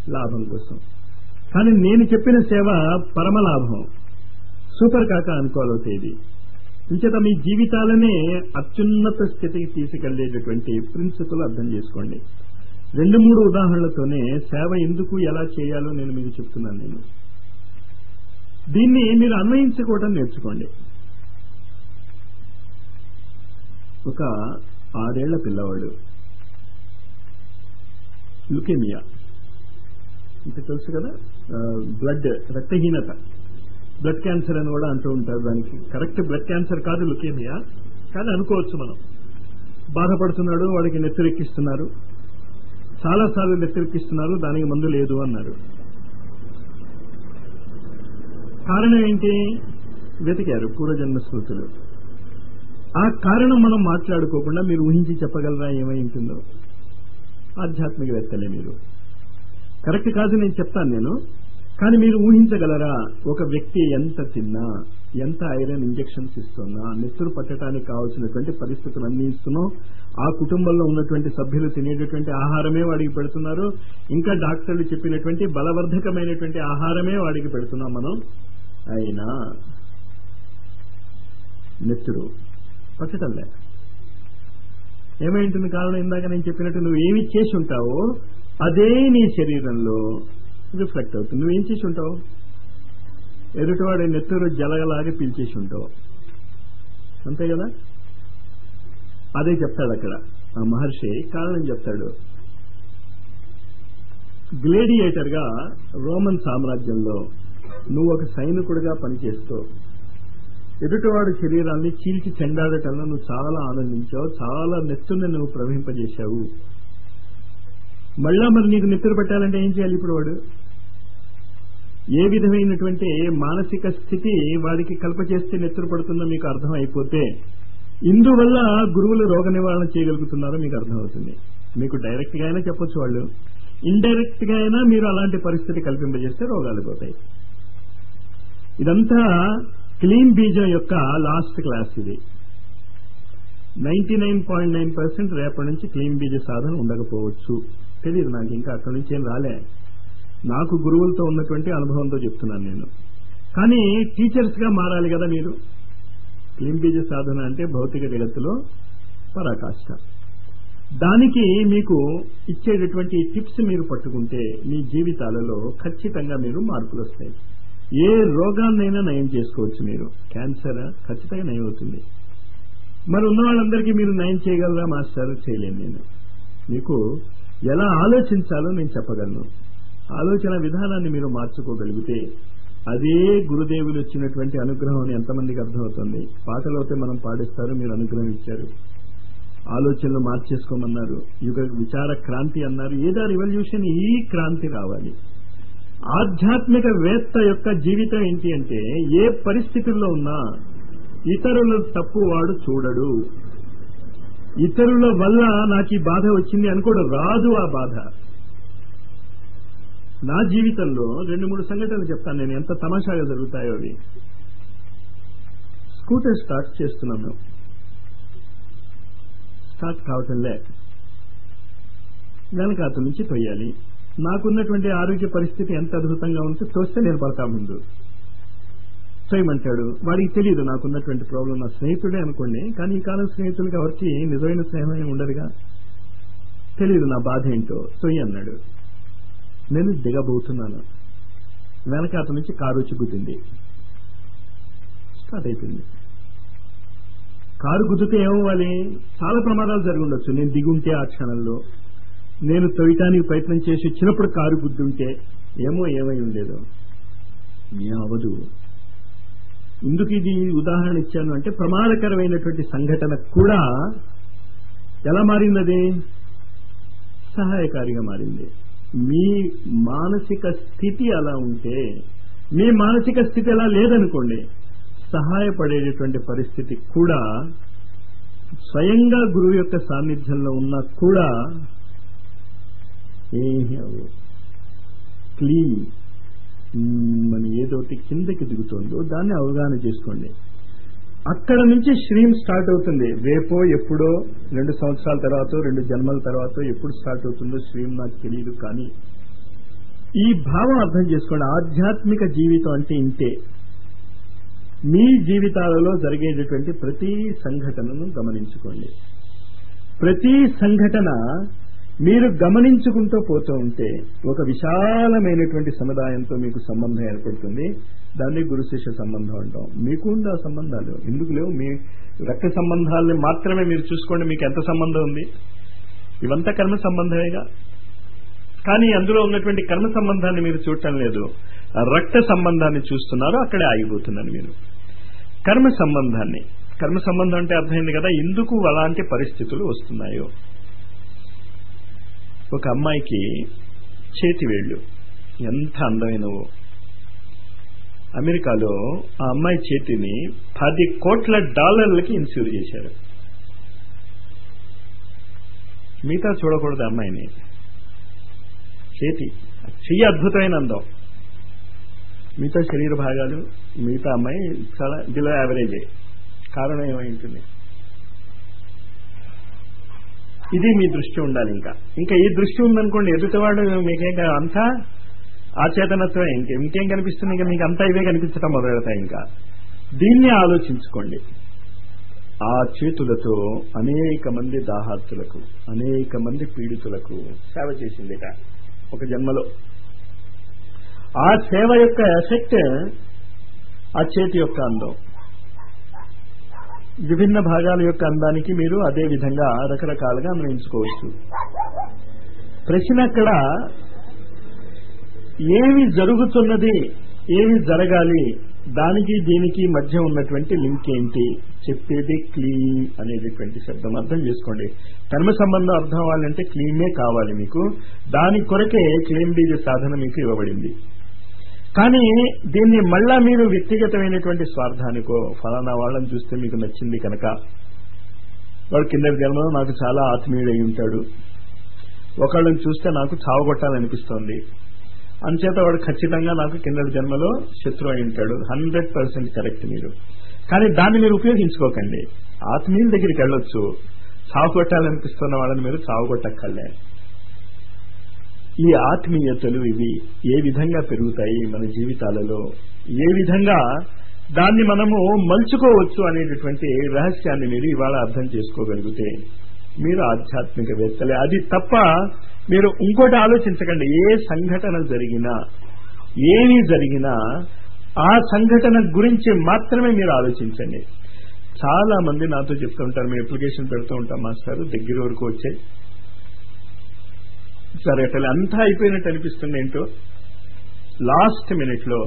లాభం కోసం కానీ నేను చెప్పిన సేవ పరమ లాభం సూపర్ కాక అనుకోవాలవుతే ఇది ఇంచేత మీ జీవితాలనే అత్యున్నత స్థితికి తీసుకెళ్లేటటువంటి ప్రిన్సిపల్ అర్థం చేసుకోండి రెండు మూడు ఉదాహరణలతోనే సేవ ఎందుకు ఎలా చేయాలో నేను మీకు చెప్తున్నాను నేను దీన్ని మీరు అన్వయించుకోవడం నేర్చుకోండి ఒక ఆరేళ్ల పిల్లవాడు లుకేమియా ఇంత తెలుసు కదా బ్లడ్ రక్తహీనత బ్లడ్ క్యాన్సర్ అని కూడా అంటూ ఉంటారు దానికి కరెక్ట్ బ్లడ్ క్యాన్సర్ కాదు లుకేమియా కానీ అనుకోవచ్చు మనం బాధపడుతున్నాడు వాడికి నెత్తరెక్కిస్తున్నారు చాలాసార్లు నెత్తరెక్కిస్తున్నారు దానికి మందు లేదు అన్నారు కారణం ఏంటి వెతికారు పూర్వజన్మ స్మృతులు ఆ కారణం మనం మాట్లాడుకోకుండా మీరు ఊహించి చెప్పగలరా ఏమై ఉంటుందో ఆధ్యాత్మికవేత్తలే మీరు కరెక్ట్ కాదు నేను చెప్తాను నేను కానీ మీరు ఊహించగలరా ఒక వ్యక్తి ఎంత తిన్నా ఎంత ఐరన్ ఇంజెక్షన్స్ ఇస్తున్నా నెత్తురు పట్టడానికి కావాల్సినటువంటి పరిస్థితులు అన్ని ఇస్తున్నాం ఆ కుటుంబంలో ఉన్నటువంటి సభ్యులు తినేటటువంటి ఆహారమే వాడికి పెడుతున్నారు ఇంకా డాక్టర్లు చెప్పినటువంటి బలవర్ధకమైనటువంటి ఆహారమే వాడికి పెడుతున్నాం మనం అయినా నెత్తురు పట్టటంలే ఏమైంటుంది కారణం ఇందాక నేను చెప్పినట్టు నువ్వు ఏమి చేసి ఉంటావో అదే నీ శరీరంలో రిఫ్లెక్ట్ అవుతుంది నువ్వేం చేసి ఉంటావు ఎదుటివాడి నెత్తూరు జలగలాగా పీల్చేసి ఉంటావు అంతే కదా అదే చెప్తాడు అక్కడ ఆ మహర్షి కారణం చెప్తాడు గ్లేడియేటర్ గా రోమన్ సామ్రాజ్యంలో నువ్వు ఒక సైనికుడిగా పనిచేస్తూ ఎదుటివాడి శరీరాన్ని చీల్చి చెండాడటంలో నువ్వు చాలా ఆనందించావు చాలా నెత్తుని నువ్వు ప్రవహింపజేశావు మళ్ళా మరి నీకు నిద్ర పెట్టాలంటే ఏం చేయాలి ఇప్పుడు వాడు ఏ విధమైనటువంటి మానసిక స్థితి వాడికి కల్ప చేస్తే నెత్తురు పడుతుందో మీకు అర్థం అయిపోతే ఇందువల్ల గురువులు రోగ నివారణ చేయగలుగుతున్నారో మీకు అర్థమవుతుంది మీకు డైరెక్ట్ గా అయినా చెప్పొచ్చు వాళ్ళు ఇండైరెక్ట్ గా అయినా మీరు అలాంటి పరిస్థితి కల్పింపజేస్తే రోగాలు పోతాయి ఇదంతా క్లీన్ బీజం యొక్క లాస్ట్ క్లాస్ ఇది ninety nine point nine percent రేపటి నుంచి క్లీన్ బీజ సాధన ఉండకపోవచ్చు తెలియదు నాకు ఇంకా అక్కడి నుంచి ఏం రాలే నాకు గురువులతో ఉన్నటువంటి అనుభవంతో చెప్తున్నాను నేను కానీ టీచర్స్ గా మారాలి కదా మీరు క్లీన్ బీజ సాధన అంటే భౌతిక జగత్తులో పరాకాష్ట దానికి మీకు ఇచ్చేటటువంటి టిప్స్ మీరు పట్టుకుంటే మీ జీవితాలలో ఖచ్చితంగా మీరు మార్పులు వస్తాయి ఏ రోగాన్నైనా నయం చేసుకోవచ్చు మీరు క్యాన్సర్ ఖచ్చితంగా నయం అవుతుంది మరి ఉన్న వాళ్ళందరికీ మీరు నయం చేయగలరా మాస్టర్ చేయలేను నేను మీకు ఎలా ఆలోచించాలో నేను చెప్పగలను ఆలోచన విధానాన్ని మీరు మార్చుకోగలిగితే అదే గురుదేవులు ఇచ్చినటువంటి అనుగ్రహం అని ఎంతమందికి అర్థమవుతుంది పాటలు అయితే మనం పాడిస్తారు మీరు అనుగ్రహం ఇచ్చారు ఆలోచనలు మార్చేసుకోమన్నారు యుగ విచార క్రాంతి అన్నారు ఏదో రివల్యూషన్ ఈ క్రాంతి రావాలి ఆధ్యాత్మిక వేత్త యొక్క జీవితం ఏంటి అంటే ఏ పరిస్థితుల్లో ఉన్నా ఇతరుల తప్పు వాడు చూడడు ఇతరుల వల్ల నాకు ఈ బాధ వచ్చింది అనుకోడు రాదు ఆ బాధ నా జీవితంలో రెండు మూడు సంఘటనలు చెప్తాను నేను ఎంత తమాషాగా జరుగుతాయో అవి స్కూటర్ స్టార్ట్ చేస్తున్నాం మేము స్టార్ట్ కావటంలే వెనకాత నుంచి తొయ్యాలి నాకున్నటువంటి ఆరోగ్య పరిస్థితి ఎంత అద్భుతంగా ఉంటే తోస్తే నేను పడతా ముందు తొయ్యమంటాడు వాడికి తెలియదు నాకున్నటువంటి ప్రాబ్లం నా స్నేహితుడే అనుకోండి కానీ ఈ కాలం స్నేహితులకి ఎవరికి నిజమైన స్నేహం ఉండదుగా తెలియదు నా బాధ ఏంటో తొయ్యి అన్నాడు నేను దిగబోతున్నాను వెనకాత నుంచి కారు వచ్చి గుద్దింది స్టార్ట్ అయిపోయింది కారు గుద్దితే ఏమవ్వాలి చాలా ప్రమాదాలు జరిగి ఉండొచ్చు నేను దిగుంటే ఆ క్షణంలో నేను తొయ్యటానికి ప్రయత్నం చేసి వచ్చినప్పుడు కారు గుద్దుంటే ఏమో ఏమై ఉండేదో ఏ అవదు ఎందుకు ఇది ఉదాహరణ ఇచ్చాను అంటే ప్రమాదకరమైనటువంటి సంఘటన కూడా ఎలా మారింది సహాయకారిగా మారింది మీ మానసిక స్థితి అలా ఉంటే మీ మానసిక స్థితి అలా లేదనుకోండి సహాయపడేటటువంటి పరిస్థితి కూడా స్వయంగా గురువు యొక్క సాన్నిధ్యంలో ఉన్నా కూడా ఏమీ అవ్వదు క్లీన్ మన ఏదోటి కిందకి దిగుతుందో దాన్ని అవగాహన చేసుకోండి అక్కడ నుంచి స్ట్రీమ్ స్టార్ట్ అవుతుంది రేపో ఎప్పుడో రెండు సంవత్సరాల తర్వాత రెండు జన్మల తర్వాత ఎప్పుడు స్టార్ట్ అవుతుందో స్ట్రీమ్ నాకు తెలియదు కానీ ఈ భావం అర్థం చేసుకోండి ఆధ్యాత్మిక జీవితం అంటే ఇంతే మీ జీవితాలలో జరిగేటటువంటి ప్రతి సంఘటనను గమనించుకోండి ప్రతి సంఘటన మీరు గమనించుకుంటూ పోతూ ఉంటే ఒక విశాలమైనటువంటి సముదాయంతో మీకు సంబంధం ఏర్పడుతుంది దాన్ని గురు శిష్య సంబంధం అంటాం మీకు ఉంది ఆ సంబంధాలు ఎందుకు లేవు మీ రక్త సంబంధాలని మాత్రమే మీరు చూసుకోండి మీకు ఎంత సంబంధం ఉంది ఇవంతా కర్మ సంబంధమేగా కానీ అందులో ఉన్నటువంటి కర్మ సంబంధాన్ని మీరు చూడటం లేదు రక్త సంబంధాన్ని చూస్తున్నారు అక్కడే ఆగిపోతున్నారు మీరు కర్మ సంబంధాన్ని కర్మ సంబంధం అంటే అర్థమైంది కదా ఎందుకు అలాంటి పరిస్థితులు వస్తున్నాయో ఒక అమ్మాయికి చేతి వేళ్ళు ఎంత అందమైనవో అమెరికాలో ఆ అమ్మాయి చేతిని పది కోట్ల డాలర్లకి ఇన్సూర్ చేశారు మిగతా చూడకూడదు అమ్మాయిని చేతి చెయ్యి అద్భుతమైన అందం మిగతా శరీర భాగాలు మిగతా అమ్మాయి చాలా బిలో యావరేజ్ కారణం ఏమై ఉంటుంది ఇది మీ దృష్టి ఉండాలి ఇంకా ఇంకా ఈ దృష్టి ఉందనుకోండి ఎదుటివాడు మీకేం అంతా ఆచేతనత్వం ఇంకే ఇంకేం కనిపిస్తుంది ఇంకా మీకు అంతా ఇవే కనిపించడం మొదలెడతాయి ఇంకా దీన్ని ఆలోచించుకోండి ఆ చేతులతో అనేక మంది దాహార్తులకు అనేక మంది పీడితులకు సేవ చేసిందిట ఒక జన్మలో ఆ సేవ యొక్క ఎఫెక్ట్ ఆ చేతి యొక్క అందం విభిన్న భాగాల యొక్క అందానికి మీరు అదే విధంగా రకరకాలుగా అన్వయించుకోవచ్చు ప్రశ్న అక్కడ ఏమి జరుగుతున్నది ఏమి జరగాలి దానికి దీనికి మధ్య ఉన్నటువంటి లింక్ ఏంటి చెప్పేది క్లీన్ అనేటటువంటి శబ్దం అర్థం చేసుకోండి కర్మ సంబంధం అర్థం అవ్వాలంటే క్లీనే కావాలి మీకు దాని కొరకే క్లీన్ బీజ సాధన మీకు ఇవ్వబడింది కానీ దీన్ని మళ్ళా మీరు వ్యక్తిగతమైనటువంటి స్వార్థానికో ఫలానా వాళ్ళని చూస్తే మీకు నచ్చింది కనుక వాడు కింద జన్మలో నాకు చాలా ఆత్మీయుడై ఉంటాడు ఒకళ్ళని చూస్తే నాకు చావగొట్టాలనిపిస్తోంది అంచేత వాడు ఖచ్చితంగా నాకు కింద జన్మలో శత్రు అయి ఉంటాడు హండ్రెడ్ పర్సెంట్ కరెక్ట్ మీరు కానీ దాన్ని మీరు ఉపయోగించుకోకండి ఆత్మీయుల దగ్గరికి వెళ్ళొచ్చు చావుకొట్టాలనిపిస్తున్న వాళ్ళని మీరు చావుకొట్టక్కర్లే ఈ ఆత్మీయతలు ఇవి ఏ విధంగా పెరుగుతాయి మన జీవితాలలో ఏ విధంగా దాన్ని మనము మలుచుకోవచ్చు అనేటటువంటి రహస్యాన్ని మీరు ఇవాళ అర్థం చేసుకోగలిగితే మీరు ఆధ్యాత్మికవేత్తలే అది తప్ప మీరు ఇంకోటి ఆలోచించకండి ఏ సంఘటన జరిగినా ఏమి జరిగినా ఆ సంఘటన గురించి మాత్రమే మీరు ఆలోచించండి చాలా మంది నాతో చెప్తుంటారు మేము అప్లికేషన్ పెడుతూ ఉంటాం మాస్టర్ దగ్గర వరకు వచ్చాయి సరే అట్లా అంతా అయిపోయినట్టు అనిపిస్తుంది ఏంటో లాస్ట్ మినిట్ లో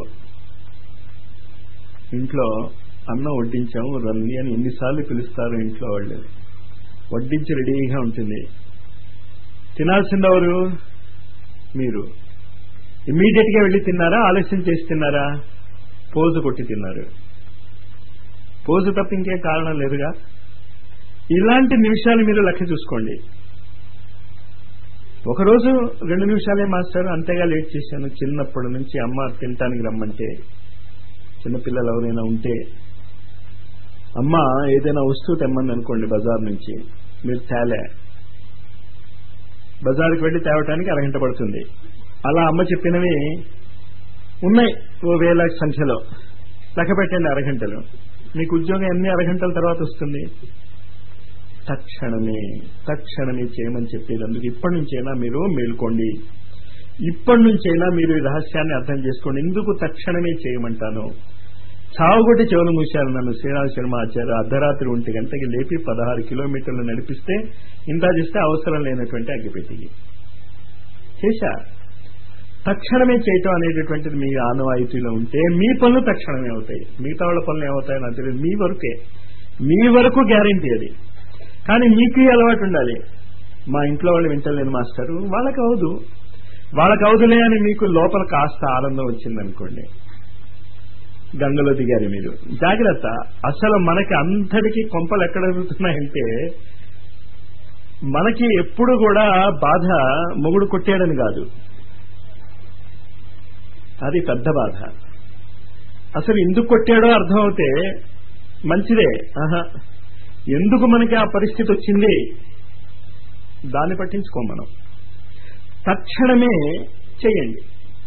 ఇంట్లో అన్నం వడ్డించాము రన్ని అని ఎన్నిసార్లు పిలుస్తారు ఇంట్లో వాళ్ళు వడ్డించి రెడీగా ఉంటుంది తినాల్సింది ఎవరు మీరు ఇమ్మీడియట్ గా వెళ్ళి తిన్నారా ఆలస్యం చేసి తిన్నారా పోజు కొట్టి తిన్నారు పోజు తప్ప ఇంకే కారణం లేదుగా ఇలాంటి నిమిషాలు మీరు లెక్క చూసుకోండి ఒకరోజు రెండు నిమిషాలే మాస్టర్ అంతేగా లేట్ చేశాను చిన్నప్పటి నుంచి అమ్మ తినటానికి రమ్మంటే చిన్నపిల్లలు ఎవరైనా ఉంటే అమ్మ ఏదైనా వస్తువు తెమ్మంది అనుకోండి బజార్ నుంచి మీరు తేలే బజార్కి వెళ్ళి తేవటానికి అరగంట పడుతుంది అలా అమ్మ చెప్పినవి ఉన్నాయి ఓ వేల సంఖ్యలో లెక్క పెట్టండి అరగంటలు మీకు ఉద్యోగం ఎన్ని అరగంటల తర్వాత వస్తుంది తక్షణమే తక్షణమే చేయమని చెప్పేది అందుకు ఇప్పటి నుంచైనా మీరు మేల్కోండి ఇప్పటి నుంచైనా మీరు ఈ రహస్యాన్ని అర్థం చేసుకోండి ఎందుకు తక్షణమే చేయమంటాను చావుగొట్టి చెవులు మూశారు నన్ను శ్రీనాథ్ శర్మ ఆచార్య అర్ధరాత్రి ఒంటి గంటకి లేపి పదహారు కిలోమీటర్లు నడిపిస్తే ఇంత చేస్తే అవసరం లేనటువంటి అగ్గిపెట్టికి చేశా తక్షణమే చేయటం అనేటటువంటిది మీ ఆనవాయితీలో ఉంటే మీ పనులు తక్షణమే అవుతాయి మిగతా వాళ్ళ పనులు ఏమవుతాయో నాకు తెలియదు మీ వరకే మీ వరకు గ్యారంటీ అది కానీ మీకు ఈ అలవాటు ఉండాలి మా ఇంట్లో వాళ్ళు వింటలేను మాస్టరు వాళ్ళకి అవదు వాళ్ళకి అవదులే అని మీకు లోపల కాస్త ఆనందం వచ్చిందనుకోండి గంగలో దిగారు మీరు జాగ్రత్త అసలు మనకి అంతటికి కొంపలు ఎక్కడ ఎదుగుతున్నాయంటే మనకి ఎప్పుడు కూడా బాధ మొగుడు కొట్టాడని కాదు అది పెద్ద బాధ అసలు ఎందుకు కొట్టాడో అర్థమవుతే మంచిదే ఆహా ఎందుకు మనకి ఆ పరిస్థితి వచ్చింది దాన్ని పట్టించుకోం మనం తక్షణమే చేయండి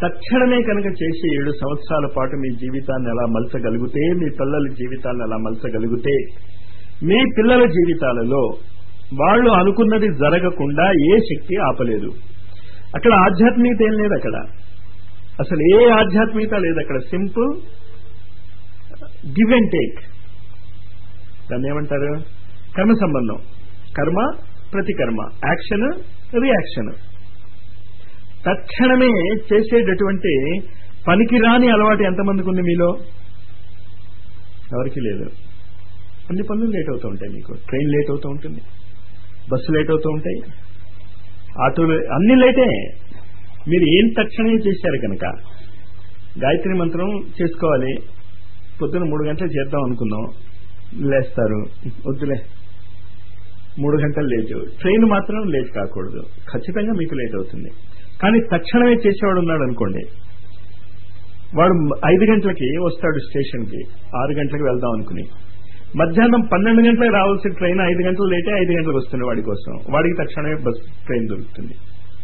తక్షణమే కనుక చేసి ఏడు సంవత్సరాల పాటు మీ జీవితాన్ని ఎలా మలచగలిగితే మీ పిల్లల జీవితాన్ని ఎలా మలచగలిగితే మీ పిల్లల జీవితాలలో వాళ్ళు అనుకున్నది జరగకుండా ఏ శక్తి ఆపలేదు అక్కడ ఆధ్యాత్మికత ఏం లేదు అక్కడ అసలు ఏ ఆధ్యాత్మికత లేదు అక్కడ సింపుల్ గివ్ అండ్ టేక్ దాన్ని ఏమంటారు కర్మ సంబంధం కర్మ ప్రతికర్మ యాక్షన్ రియాక్షన్ తక్షణమే చేసేటటువంటి పనికిరాని అలవాటు ఎంతమందికి ఉంది మీలో ఎవరికి లేదు అన్ని పనులు లేట్ అవుతూ ఉంటాయి మీకు ట్రైన్ లేట్ అవుతూ ఉంటుంది బస్సు లేట్ అవుతూ ఉంటాయి ఆటోలు అన్ని లేటే మీరు ఏం తక్షణమే చేశారు కనుక గాయత్రి మంత్రం చేసుకోవాలి పొద్దున మూడు గంటలు చేద్దాం అనుకున్నాం లేస్తారు వద్దులే మూడు గంటలు లేటు ట్రైన్ మాత్రం లేట్ కాకూడదు ఖచ్చితంగా మీకు లేట్ అవుతుంది కానీ తక్షణమే చేసేవాడు ఉన్నాడు అనుకోండి వాడు ఐదు గంటలకి వస్తాడు స్టేషన్కి ఆరు గంటలకు వెళ్దాం అనుకుని మధ్యాహ్నం పన్నెండు గంటలకు రావాల్సిన ట్రైన్ ఐదు గంటలు లేటే ఐదు గంటలకు వస్తుంది వాడి కోసం వాడికి తక్షణమే బస్ ట్రైన్ దొరుకుతుంది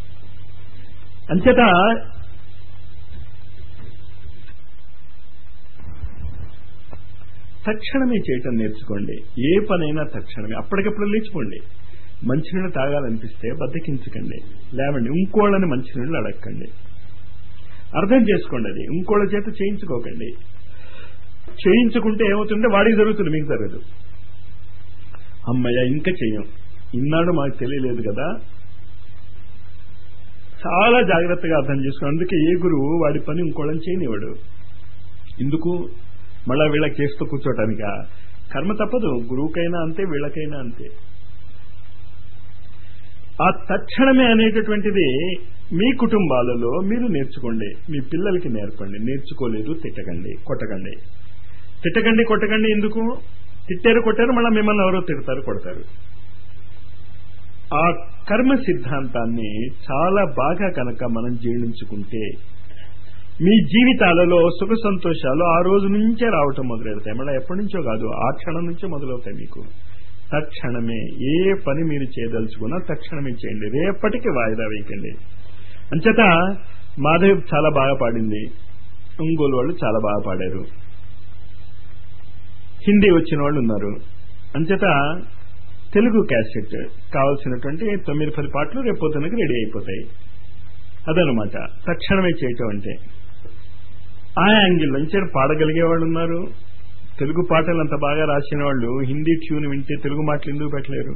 అంచేత తక్షణమే చేయటం నేర్చుకోండి ఏ పనైనా తక్షణమే అప్పటికప్పుడు లేచిపోండి మంచినీళ్ళు తాగాలనిపిస్తే బద్దకించకండి లేవండి ఇంకోళ్ళని మంచినీళ్ళు అడగకండి అర్థం చేసుకోండి అది ఇంకోళ్ళ చేత చేయించుకోకండి చేయించుకుంటే ఏమవుతుంటే వాడికి జరుగుతుంది మీకు జరగదు అమ్మయ్య ఇంకా చెయ్యం ఇన్నాడు మాకు తెలియలేదు కదా చాలా జాగ్రత్తగా అర్థం చేసుకోండి అందుకే ఏ గురువు వాడి పని ఇంకోళ్ళని చేయనివాడు ఎందుకు మళ్ళా వీళ్ళకి చేస్తూ కూర్చోటానిక కర్మ తప్పదు గురువుకైనా అంతే వీళ్ళకైనా అంతే ఆ తక్షణమే అనేటటువంటిది మీ కుటుంబాలలో మీరు నేర్చుకోండి మీ పిల్లలకి నేర్పండి నేర్చుకోలేదు తిట్టకండి కొట్టకండి తిట్టకండి కొట్టకండి ఎందుకు తిట్టారు కొట్టారు మళ్ళీ మిమ్మల్ని ఎవరో తిడతారు కొడతారు ఆ కర్మ సిద్ధాంతాన్ని చాలా బాగా కనుక మనం జీర్ణించుకుంటే మీ జీవితాలలో సుఖ సంతోషాలు ఆ రోజు నుంచే రావటం మొదలెడతాయి మళ్ళీ ఎప్పటి నుంచో కాదు ఆ క్షణం నుంచే మొదలవుతాయి మీకు తక్షణమే ఏ పని మీరు చేయదలుచుకున్నా తక్షణమే చేయండి రేపటికి వాయిదా వేయకండి అంచేత మాధవ్ చాలా బాగా పాడింది ఒంగోలు వాళ్ళు చాలా బాగా పాడారు హిందీ వచ్చిన వాళ్ళు ఉన్నారు అంచేత తెలుగు క్యాసెట్ కావాల్సినటువంటి తొమ్మిది పది పాటలు రేపు పొద్దునకి రెడీ అయిపోతాయి అదనమాట తక్షణమే చేయటం అంటే ఆ యాంగిల్ నుంచి పాడగలిగే వాళ్ళు ఉన్నారు తెలుగు పాటలు అంత బాగా రాసిన వాళ్ళు హిందీ ట్యూన్ వింటే తెలుగు మాటలు ఎందుకు పెట్టలేరు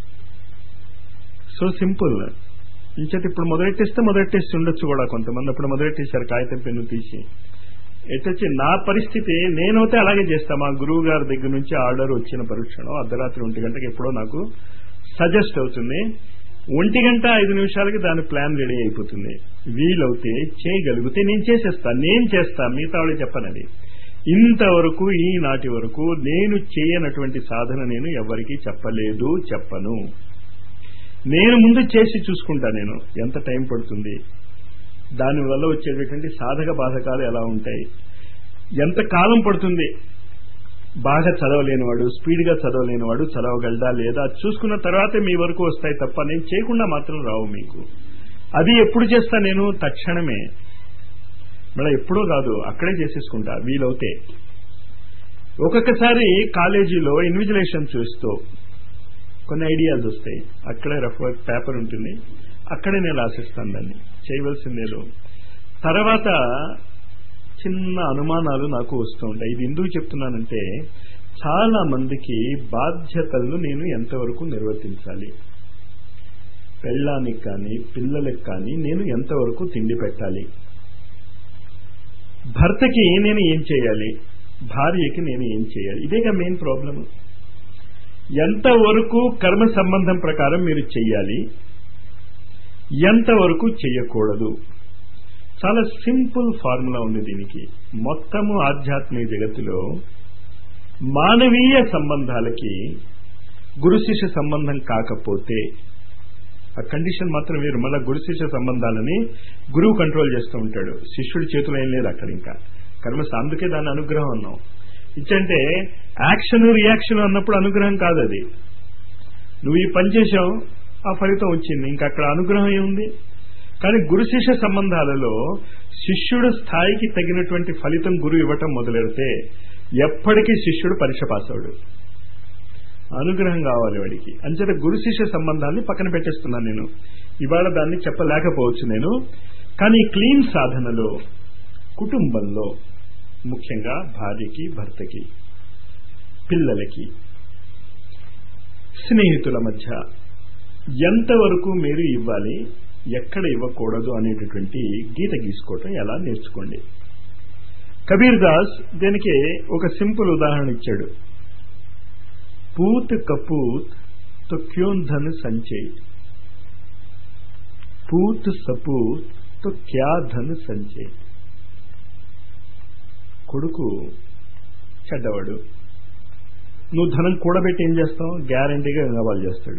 సో సింపుల్ ఇంచేత ఇప్పుడు మొదలెట్టేస్తే మొదలెట్టేసి ఉండొచ్చు కూడా కొంతమంది అప్పుడు మొదలెట్టేశారు కాగితం పెన్ను తీసి ఎట్టొచ్చి నా పరిస్థితి నేనైతే అలాగే చేస్తా మా గురువు గారి దగ్గర నుంచి ఆర్డర్ వచ్చిన పరీక్షలో అర్ధరాత్రి ఒంటి గంటకి ఎప్పుడో నాకు సజెస్ట్ అవుతుంది ఒంటి గంట ఐదు నిమిషాలకి దాని ప్లాన్ రెడీ అయిపోతుంది వీలవుతే చేయగలిగితే నేను చేసేస్తా నేను చేస్తా మిగతా వాళ్ళు చెప్పనది ఇంతవరకు ఈనాటి వరకు నేను చేయనటువంటి సాధన నేను ఎవరికి చెప్పలేదు చెప్పను నేను ముందు చేసి చూసుకుంటా నేను ఎంత టైం పడుతుంది దానివల్ల వచ్చేటటువంటి సాధక బాధకాలు ఎలా ఉంటాయి ఎంత కాలం పడుతుంది బాగా చదవలేనివాడు స్పీడ్గా చదవలేనివాడు చదవగలడా లేదా చూసుకున్న తర్వాతే మీ వరకు వస్తాయి తప్ప నేను చేయకుండా మాత్రం రావు మీకు అది ఎప్పుడు చేస్తా నేను తక్షణమే మళ్ళీ ఎప్పుడో కాదు అక్కడే చేసేసుకుంటా వీలవుతే ఒక్కొక్కసారి కాలేజీలో ఇన్విజిలేషన్ చూస్తూ కొన్ని ఐడియాస్ వస్తాయి అక్కడే రఫ్ వర్క్ పేపర్ ఉంటుంది అక్కడే నేను రాసిస్తాను దాన్ని చేయవలసిందేదో తర్వాత చిన్న అనుమానాలు నాకు వస్తూ ఉంటాయి ఇది ఎందుకు చెప్తున్నానంటే చాలా మందికి బాధ్యతలను నేను ఎంతవరకు నిర్వర్తించాలి పెళ్ళానికి కానీ పిల్లలకు కానీ నేను ఎంతవరకు తిండి పెట్టాలి భర్తకి నేను ఏం చేయాలి భార్యకి నేను ఏం చేయాలి ఇదేగా మెయిన్ ప్రాబ్లమ్ ఎంతవరకు కర్మ సంబంధం ప్రకారం మీరు చెయ్యాలి ఎంతవరకు చెయ్యకూడదు చాలా సింపుల్ ఫార్ములా ఉంది దీనికి మొత్తము ఆధ్యాత్మిక జగత్తులో మానవీయ సంబంధాలకి గురు శిష్య సంబంధం కాకపోతే ఆ కండిషన్ మాత్రం వేరు మళ్ళీ గురు శిష్య సంబంధాలని గురువు కంట్రోల్ చేస్తూ ఉంటాడు శిష్యుడి చేతిలో ఏం లేదు అక్కడ ఇంకా కర్మ అందుకే దాని అనుగ్రహం అన్నాం ఇచ్చంటే యాక్షన్ రియాక్షన్ అన్నప్పుడు అనుగ్రహం కాదు అది నువ్వు ఈ పని చేసావు ఆ ఫలితం వచ్చింది ఇంకా అక్కడ అనుగ్రహం ఏముంది కానీ గురు శిష్య సంబంధాలలో శిష్యుడు స్థాయికి తగినటువంటి ఫలితం గురువు ఇవ్వటం మొదలెడితే ఎప్పటికీ శిష్యుడు పరీక్ష పాస్ అవడు అనుగ్రహం కావాలి వాడికి అంచేత గురు శిష్య సంబంధాన్ని పక్కన పెట్టేస్తున్నాను నేను ఇవాళ దాన్ని చెప్పలేకపోవచ్చు నేను కానీ క్లీన్ సాధనలో కుటుంబంలో ముఖ్యంగా భార్యకి భర్తకి పిల్లలకి స్నేహితుల మధ్య ఎంతవరకు మీరు ఇవ్వాలి ఎక్కడ ఇవ్వకూడదు అనేటటువంటి గీత గీసుకోవటం ఎలా నేర్చుకోండి కబీర్ దాస్ దీనికి ఒక సింపుల్ ఉదాహరణ ఇచ్చాడు పూత్ కపూత్ తో క్యోన్ ధన్ సంచయ్ పూత్ సపూత్ తో క్యా ధన్ సంచయ్ కొడుకు చెడ్డవాడు నువ్వు ధనం కూడబెట్టి ఏం చేస్తావు గ్యారంటీగా గంగవాళ్ళు చేస్తాడు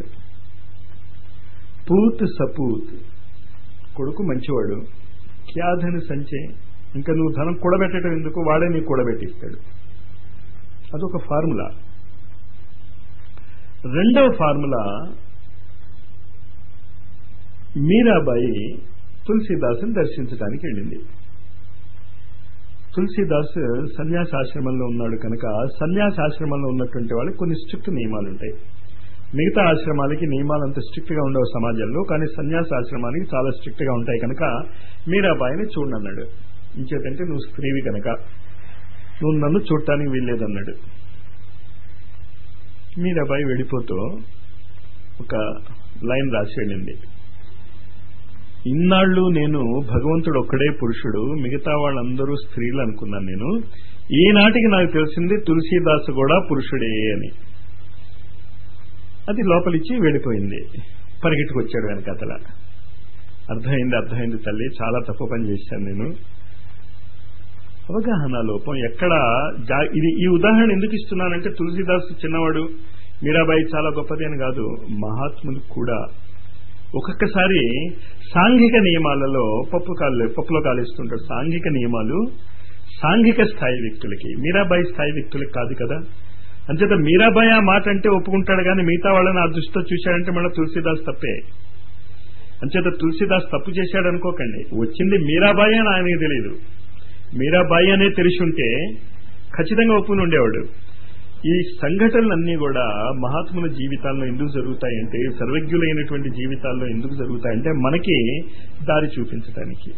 పూత్ సపూత్ కొడుకు మంచివాడు క్యాధని సంచే ఇంకా నువ్వు ధనం కూడబెట్టడం ఎందుకు వాడే నీకు కూడబెట్టిస్తాడు అదొక ఫార్ములా రెండవ ఫార్ములా మీరాబాయి తులసీదాసుని దర్శించడానికి వెళ్ళింది తులసీదాస్ సన్యాసాశ్రమంలో ఉన్నాడు కనుక సన్యాసాశ్రమంలో ఉన్నటువంటి వాళ్ళకి కొన్ని స్ట్రిక్ట్ నియమాలు ఉంటాయి మిగతా ఆశ్రమాలకి నియమాలు అంత స్ట్రిక్ట్ గా ఉండవు సమాజంలో కానీ సన్యాసాశ్రమానికి చాలా స్ట్రిక్ట్ గా ఉంటాయి కనుక మీరాబాయిని చూడనన్నాడు ఇంకేతంటే నువ్వు స్త్రీవి కనుక నువ్వు నన్ను చూడటానికి వీల్లేదన్నాడు మీరాబాయి వెళ్ళిపోతూ ఒక లైన్ రాసి వెళ్ళింది ఇన్నాళ్ళు నేను భగవంతుడు ఒక్కడే పురుషుడు మిగతా వాళ్ళందరూ స్త్రీలు అనుకున్నాను నేను ఈనాటికి నాకు తెలిసింది తులసీదాసు కూడా పురుషుడే అని అది లోపలిచ్చి వెళ్ళిపోయింది పరిగెట్టుకొచ్చాడు వెనకతల అర్థమైంది అర్థమైంది తల్లి చాలా తప్పు పని చేశాను నేను అవగాహన లోపం ఎక్కడ ఇది ఈ ఉదాహరణ ఎందుకు ఇస్తున్నానంటే తులసీదాసు చిన్నవాడు మీరాబాయి చాలా గొప్పది అని కాదు మహాత్ములు కూడా ఒక్కొక్కసారి సాంఘిక నియమాలలో పప్పు కాలు పప్పులో కాలేస్తుంటారు సాంఘిక నియమాలు సాంఘిక స్థాయి వ్యక్తులకి మీరాబాయి స్థాయి వ్యక్తులకి కాదు కదా అంచేత మీరాబాయి ఆ మాట అంటే ఒప్పుకుంటాడు కానీ మిగతా వాళ్ళని ఆ దృష్టితో చూశాడంటే మళ్ళీ తులసిదాస్ తప్పే అంచేత తులసిదాస్ తప్పు చేశాడు అనుకోకండి వచ్చింది మీరాబాయి అని ఆయనకి తెలియదు మీరాబాయి అనే తెలిసి ఉంటే ఖచ్చితంగా ఒప్పుని ఉండేవాడు ఈ సంఘటనలన్నీ కూడా మహాత్ముల జీవితాల్లో ఎందుకు జరుగుతాయంటే సర్వజ్ఞులైనటువంటి జీవితాల్లో ఎందుకు జరుగుతాయంటే మనకి దారి చూపించడానికి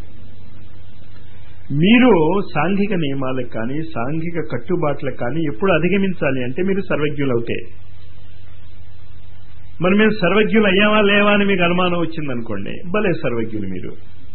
మీరు సాంఘిక నియమాలకు కానీ సాంఘిక కట్టుబాట్లకు కానీ ఎప్పుడు అధిగమించాలి అంటే మీరు సర్వజ్ఞులవుతే మరి మేము సర్వజ్ఞులు అయ్యావా లేవా అని మీకు అనుమానం వచ్చిందనుకోండి భలే సర్వజ్ఞులు మీరు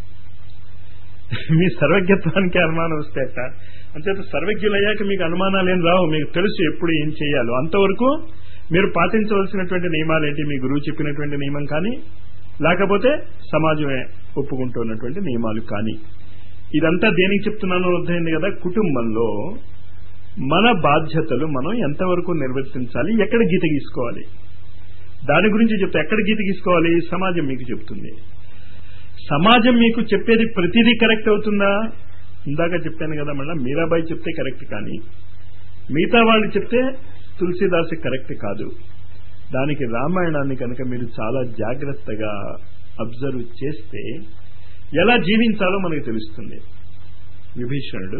మీ సర్వజ్ఞత్వానికి అనుమానం వస్తే అట్ట అంచేత సర్వజ్ఞులు అయ్యాక మీకు అనుమానాలు ఏం రావు మీకు తెలుసు ఎప్పుడు ఏం చేయాలో అంతవరకు మీరు పాటించవలసినటువంటి నియమాలు ఏంటి మీ గురువు చెప్పినటువంటి నియమం కానీ లేకపోతే సమాజమే ఒప్పుకుంటున్నటువంటి నియమాలు కానీ ఇదంతా దేనికి చెప్తున్నాను అర్థమైంది కదా కుటుంబంలో మన బాధ్యతలు మనం ఎంతవరకు నిర్వర్తించాలి ఎక్కడ గీత గీసుకోవాలి దాని గురించి చెప్తే ఎక్కడ గీత గీసుకోవాలి సమాజం మీకు చెప్తుంది సమాజం మీకు చెప్పేది ప్రతిదీ కరెక్ట్ అవుతుందా ఇందాక చెప్పాను కదా మళ్ళీ మీరాబాయి చెప్తే కరెక్ట్ కానీ మిగతా వాళ్ళు చెప్తే తులసిదాస్ కరెక్ట్ కాదు దానికి రామాయణాన్ని కనుక మీరు చాలా జాగ్రత్తగా అబ్జర్వ్ చేస్తే ఎలా జీవించాలో మనకు తెలుస్తుంది విభీషణుడు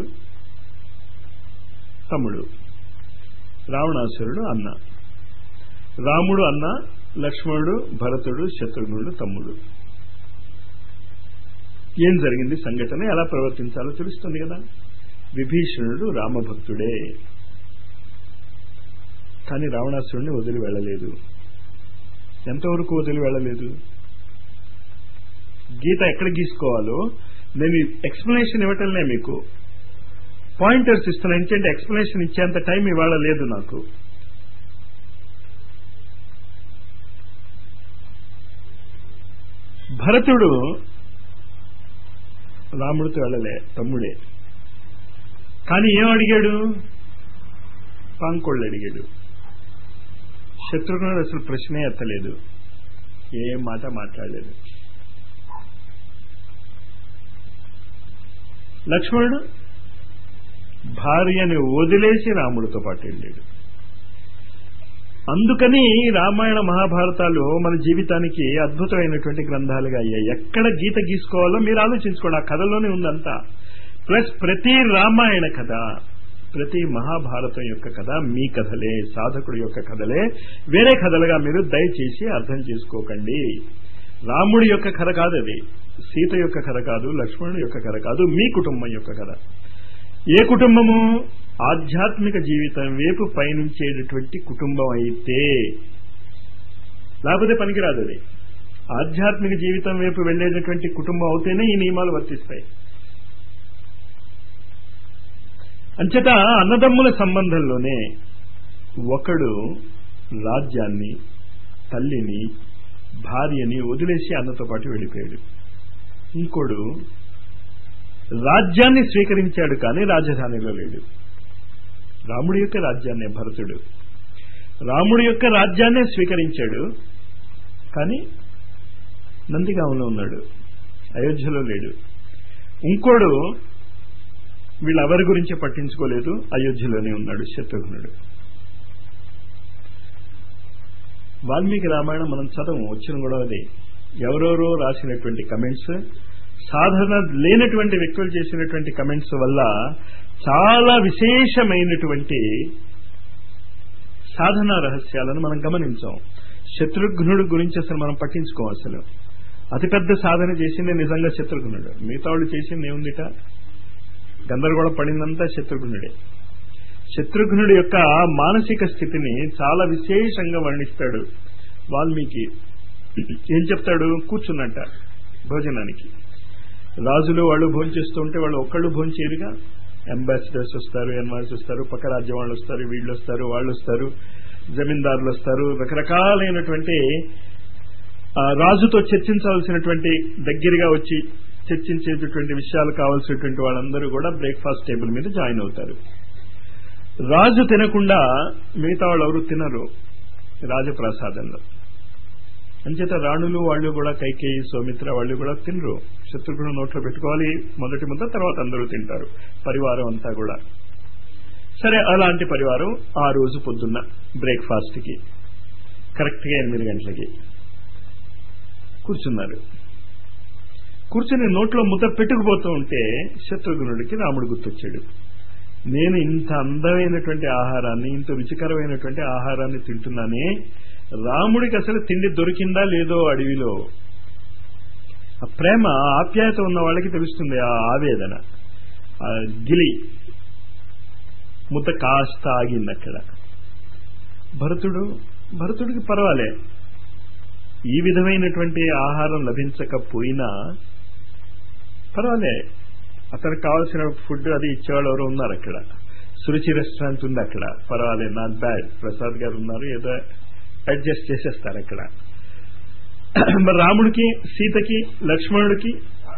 తమ్ముడు రావణాసురుడు అన్న రాముడు అన్న లక్ష్మణుడు భరతుడు శత్రుఘ్నుడు తమ్ముడు ఏం జరిగింది సంఘటన ఎలా ప్రవర్తించాలో తెలుస్తుంది కదా విభీషణుడు రామభక్తుడే కానీ రావణాసురుడిని వదిలి వెళ్ళలేదు ఎంతవరకు వదిలి వెళ్ళలేదు గీత ఎక్కడ గీసుకోవాలో నేను ఎక్స్ప్లెనేషన్ ఇవ్వటంలే మీకు పాయింటర్స్ ఇస్తున్నా ఎందుకంటే ఎక్స్ప్లెనేషన్ ఇచ్చేంత టైం ఇవాళ లేదు నాకు భరతుడు రాముడితో వెళ్ళలే తమ్ముడే కానీ ఏం అడిగాడు పాంకోళ్ళు అడిగాడు శత్రుఘ్నుడు అసలు ప్రశ్నే ఎత్తలేదు ఏ మాట మాట్లాడలేదు లక్ష్మణుడు భార్యని వదిలేసి రాముడితో పాటు వెళ్ళాడు అందుకని రామాయణ మహాభారతాలు మన జీవితానికి అద్భుతమైనటువంటి గ్రంథాలుగా అయ్యాయి ఎక్కడ గీత గీసుకోవాలో మీరు ఆలోచించుకోండి ఆ కథలోనే ఉందంతా ప్లస్ ప్రతి రామాయణ కథ ప్రతి మహాభారతం యొక్క కథ మీ కథలే సాధకుడి యొక్క కథలే వేరే కథలుగా మీరు దయచేసి అర్థం చేసుకోకండి రాముడి యొక్క కథ కాదు అది సీత యొక్క కథ కాదు లక్ష్మణుడి యొక్క కథ కాదు మీ కుటుంబం యొక్క కథ ఏ కుటుంబము ఆధ్యాత్మిక జీవితం వైపు పయనించేటటువంటి కుటుంబం అయితే లేకపోతే పనికిరాదు అది ఆధ్యాత్మిక జీవితం వైపు వెళ్లేటటువంటి కుటుంబం అవుతేనే ఈ నియమాలు వర్తిస్తాయి అంచేత అన్నదమ్ముల సంబంధంలోనే ఒకడు రాజ్యాన్ని తల్లిని భార్యని వదిలేసి అన్నతో పాటు వెళ్ళిపోయాడు ఇంకోడు రాజ్యాన్ని స్వీకరించాడు కానీ రాజధానిలో లేడు రాముడి యొక్క రాజ్యాన్నే భరతుడు రాముడి యొక్క రాజ్యాన్నే స్వీకరించాడు కానీ నందిగాంలో ఉన్నాడు అయోధ్యలో లేడు ఇంకోడు వీళ్ళెవరి గురించి పట్టించుకోలేదు అయోధ్యలోనే ఉన్నాడు శత్రుఘ్నుడు వాల్మీకి రామాయణం మనం చదవం వచ్చిన కూడా అదే ఎవరెవరో రాసినటువంటి కమెంట్స్ సాధన లేనటువంటి వ్యక్తులు చేసినటువంటి కమెంట్స్ వల్ల చాలా విశేషమైనటువంటి సాధనా రహస్యాలను మనం గమనించాం శత్రుఘ్నుడు గురించి అసలు మనం పట్టించుకోం అసలు అతిపెద్ద సాధన చేసింది నిజంగా శత్రుఘ్నుడు మిగతా వాళ్ళు చేసింది ఏముందిట గందరగోళం పడిందంతా శత్రుఘ్నుడే శత్రుఘ్నుడి యొక్క మానసిక స్థితిని చాలా విశేషంగా వర్ణిస్తాడు వాల్మీకి ఏం చెప్తాడు కూర్చున్నట్ట భోజనానికి రాజులు వాళ్ళు భోంచేస్తూ ఉంటే వాళ్ళు ఒక్కళ్ళు భోంచేరుగా అంబాసిడర్స్ వస్తారు ఎన్వార్స్ వస్తారు పక్క రాజ్యం వాళ్ళు వస్తారు వీళ్ళు వస్తారు వాళ్ళు వస్తారు జమీందారులు వస్తారు రకరకాలైనటువంటి రాజుతో చర్చించాల్సినటువంటి దగ్గరగా వచ్చి చర్చించేటటువంటి విషయాలు కావాల్సినటువంటి వాళ్ళందరూ కూడా బ్రేక్ఫాస్ట్ టేబుల్ మీద జాయిన్ అవుతారు రాజు తినకుండా మిగతా వాళ్ళు ఎవరు తినరు రాజప్రసాదంలో అంచేత రాణులు వాళ్ళు కూడా కైకేయి సౌమిత్ర వాళ్ళు కూడా తినరు శత్రుఘ్నుడు నోట్లో పెట్టుకోవాలి మొదటి ముద్ద తర్వాత అందరూ తింటారు పరివారం అంతా కూడా సరే అలాంటి పరివారం ఆ రోజు పొద్దున్న బ్రేక్ఫాస్ట్ కి కరెక్ట్ గా ఎనిమిది గంటలకి కూర్చున్నారు కూర్చుని నోట్లో ముద్ద పెట్టుకుపోతూ ఉంటే శత్రుఘ్నుడికి రాముడు గుర్తొచ్చాడు నేను ఇంత అందమైనటువంటి ఆహారాన్ని ఇంత రుచికరమైనటువంటి ఆహారాన్ని తింటున్నానే రాముడికి అసలు తిండి దొరికిందా లేదో అడవిలో ఆ ప్రేమ ఆప్యాయత ఉన్న వాళ్ళకి తెలుస్తుంది ఆ ఆవేదన ఆ గిలి ముద్ద కాస్త ఆగింది అక్కడ భరతుడు భరతుడికి పర్వాలే ఈ విధమైనటువంటి ఆహారం లభించకపోయినా పర్వాలే అతనికి కావాల్సిన ఫుడ్ అది ఇచ్చేవాళ్ళు ఎవరు ఉన్నారు అక్కడ సురుచి రెస్టారెంట్ ఉంది అక్కడ పర్వాలేదు నాట్ బ్యాడ్ ప్రసాద్ గారు ఉన్నారు ఏదో అడ్జస్ట్ చేసేస్తారు అక్కడ మరి రాముడికి సీతకి లక్ష్మణుడికి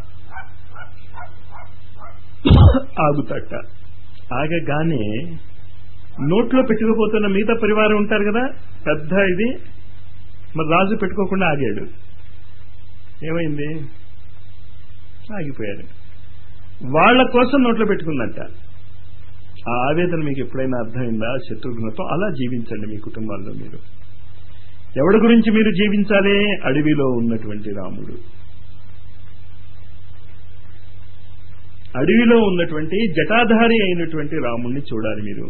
ఆగుతట ఆగగానే నోట్లో పెట్టుకుపోతున్న మిగతా పరివారం ఉంటారు కదా పెద్ద ఇది మరి రాజు పెట్టుకోకుండా ఆగాడు ఏమైంది ఆగిపోయారు వాళ్ల కోసం నోట్లో పెట్టుకుందంట ఆ ఆవేదన మీకు ఎప్పుడైనా అర్థమైందా శత్రుఘ్నతో అలా జీవించండి మీ కుటుంబాల్లో మీరు ఎవడి గురించి మీరు జీవించాలి అడవిలో ఉన్నటువంటి రాముడు అడవిలో ఉన్నటువంటి జటాధారి అయినటువంటి రాముణ్ణి చూడాలి మీరు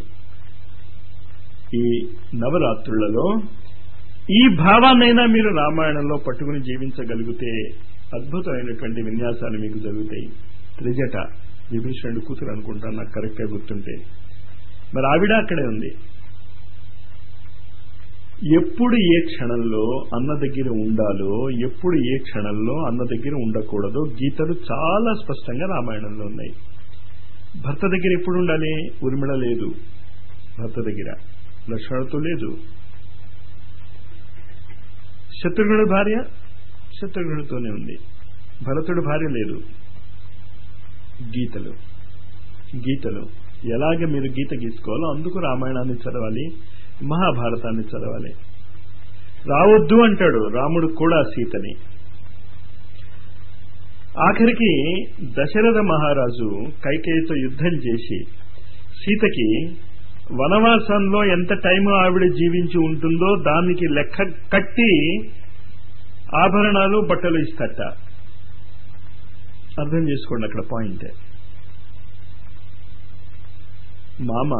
ఈ నవరాత్రులలో ఈ భావాన్నైనా మీరు రామాయణంలో పట్టుకుని జీవించగలిగితే అద్భుతమైనటువంటి విన్యాసాలు మీకు జరుగుతాయి త్రిజట విభీషణుడు కూతురు అనుకుంటాను నాకు కరెక్ట్గా గుర్తుంటే మరి ఆవిడ అక్కడే ఉంది ఎప్పుడు ఏ క్షణంలో అన్న దగ్గర ఉండాలో ఎప్పుడు ఏ క్షణంలో అన్న దగ్గర ఉండకూడదో గీతలు చాలా స్పష్టంగా రామాయణంలో ఉన్నాయి భర్త దగ్గర ఎప్పుడు ఉండాలి ఉర్మిళ లేదు భర్త దగ్గర లక్ష్మణుడితో లేదు శత్రుఘ్నుడి భార్య శత్రుఘ్నుడితోనే ఉంది భరతుడి భార్య లేదు గీతలు గీతలు ఎలాగ మీరు గీత గీసుకోవాలో అందుకు రామాయణాన్ని చదవాలి మహాభారతాన్ని చదవాలి రావద్దు అంటాడు రాముడు కూడా సీతని ఆఖరికి దశరథ మహారాజు కైకేయితో యుద్ధం చేసి సీతకి వనవాసంలో ఎంత టైం ఆవిడ జీవించి ఉంటుందో దానికి లెక్క కట్టి ఆభరణాలు బట్టలు ఇస్తట అర్థం చేసుకోండి అక్కడ పాయింట్ మామ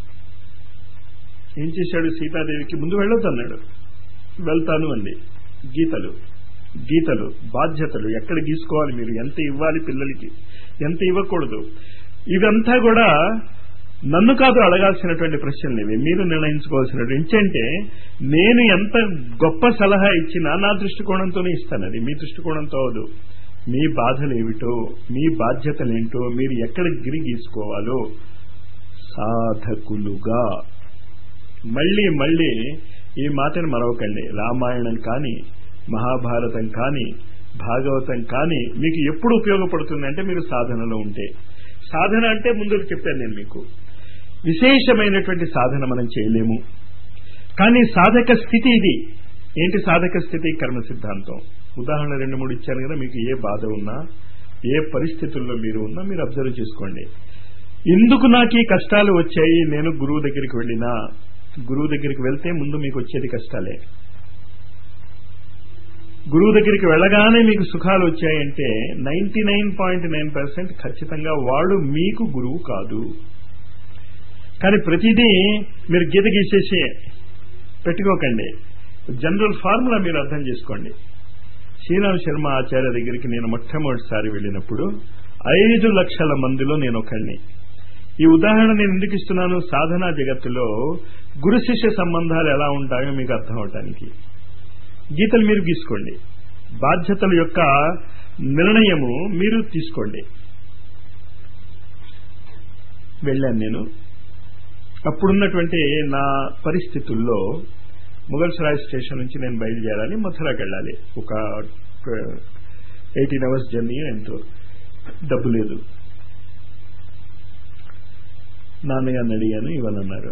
ఏం చేశాడు సీతాదేవికి ముందు వెళ్ళొద్దు అన్నాడు వెళ్తాను అంది గీతలు గీతలు బాధ్యతలు ఎక్కడ గీసుకోవాలి మీరు ఎంత ఇవ్వాలి పిల్లలకి ఎంత ఇవ్వకూడదు ఇవంతా కూడా నన్ను కాదు అడగాల్సినటువంటి ప్రశ్నలు ఇవి మీరు నిర్ణయించుకోవాల్సినటువంటి ఏంటంటే నేను ఎంత గొప్ప సలహా ఇచ్చినా నా దృష్టికోణంతోనే ఇస్తాను అది మీ దృష్టికోణంతో అవదు మీ బాధలు ఏమిటో మీ బాధ్యతలేంటో మీరు ఎక్కడ గిరి గీసుకోవాలో సాధకులుగా మళ్ళీ మళ్ళీ ఈ మాటను మరవకండి రామాయణం కానీ మహాభారతం కానీ భాగవతం కానీ మీకు ఎప్పుడు ఉపయోగపడుతుందంటే మీరు సాధనలో ఉంటే సాధన అంటే ముందు చెప్పాను నేను మీకు విశేషమైనటువంటి సాధన మనం చేయలేము కానీ సాధక స్థితి ఇది ఏంటి సాధక స్థితి కర్మ సిద్ధాంతం ఉదాహరణ రెండు మూడు ఇచ్చాను కదా మీకు ఏ బాధ ఉన్నా ఏ పరిస్థితుల్లో మీరు ఉన్నా మీరు అబ్జర్వ్ చేసుకోండి ఎందుకు నాకు ఈ కష్టాలు వచ్చాయి నేను గురువు దగ్గరికి వెళ్ళినా గురువు దగ్గరికి వెళ్తే ముందు మీకు వచ్చేది కష్టాలే గురువు దగ్గరికి వెళ్ళగానే మీకు సుఖాలు వచ్చాయంటే ninety nine point nine percent ఖచ్చితంగా వాడు మీకు గురువు కాదు కానీ ప్రతిదీ మీరు గీత గీసేసి పెట్టుకోకండి జనరల్ ఫార్ములా మీరు అర్థం చేసుకోండి శ్రీరామ్ శర్మ ఆచార్య దగ్గరికి నేను మొట్టమొదటిసారి వెళ్ళినప్పుడు ఐదు లక్షల మందిలో నేను ఒకడిని ఈ ఉదాహరణ నేను ఎందుకు ఇస్తున్నాను సాధనా జగత్తులో గురు శిష్య సంబంధాలు ఎలా ఉంటాయో మీకు అర్థం అవటానికి గీతలు మీరు గీసుకోండి బాధ్యతల యొక్క నిర్ణయము మీరు తీసుకోండి వెళ్ళాను నేను అప్పుడున్నటువంటి నా పరిస్థితుల్లో ముఘల్ సరాయ్ స్టేషన్ నుంచి నేను బయలుదేరాలి మథురాకి వెళ్ళాలి ఒక ఎయిటీన్ అవర్స్ జర్నీ ఎంతో డబ్బు లేదు నాన్నగారిని అడిగాను ఇవ్వనన్నారు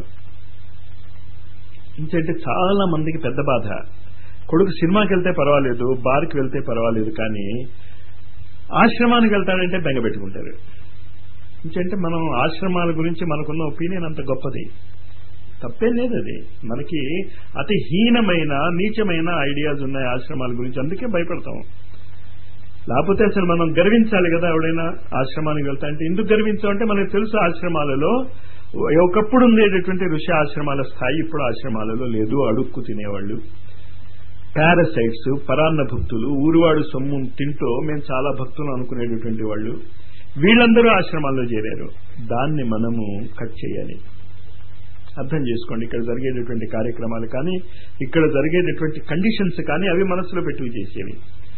ఇంకంటే చాలా మందికి పెద్ద బాధ కొడుకు సినిమాకి వెళ్తే పర్వాలేదు బార్కి వెళ్తే పర్వాలేదు కానీ ఆశ్రమానికి వెళ్తాడంటే బెంగ పెట్టుకుంటారు ఇంకంటే మనం ఆశ్రమాల గురించి మనకున్న ఒపీనియన్ అంత గొప్పది తప్పే లేదు అది మనకి అతి హీనమైన నీచమైన ఐడియాస్ ఉన్నాయి ఆశ్రమాల గురించి అందుకే భయపడతాం లేకపోతే అసలు మనం గర్వించాలి కదా ఎవడైనా ఆశ్రమానికి వెళ్తా అంటే ఎందుకు గర్వించామంటే మనకు తెలుసు ఆశ్రమాలలో ఒకప్పుడు ఉండేటటువంటి ఋషి ఆశ్రమాల స్థాయి ఇప్పుడు ఆశ్రమాలలో లేదు అడుక్కు తినేవాళ్ళు పారసైట్స్ పరాన్న భక్తులు ఊరువాడు సొమ్ము తింటూ మేము చాలా భక్తులు అనుకునేటటువంటి వాళ్ళు వీళ్ళందరూ ఆశ్రమాల్లో చేరారు దాన్ని మనము కట్ చేయాలి అర్థం చేసుకోండి ఇక్కడ జరిగేటటువంటి కార్యక్రమాలు కానీ ఇక్కడ జరిగేటటువంటి కండిషన్స్ కానీ అవి మనసులో పెట్టుకు చేసేవి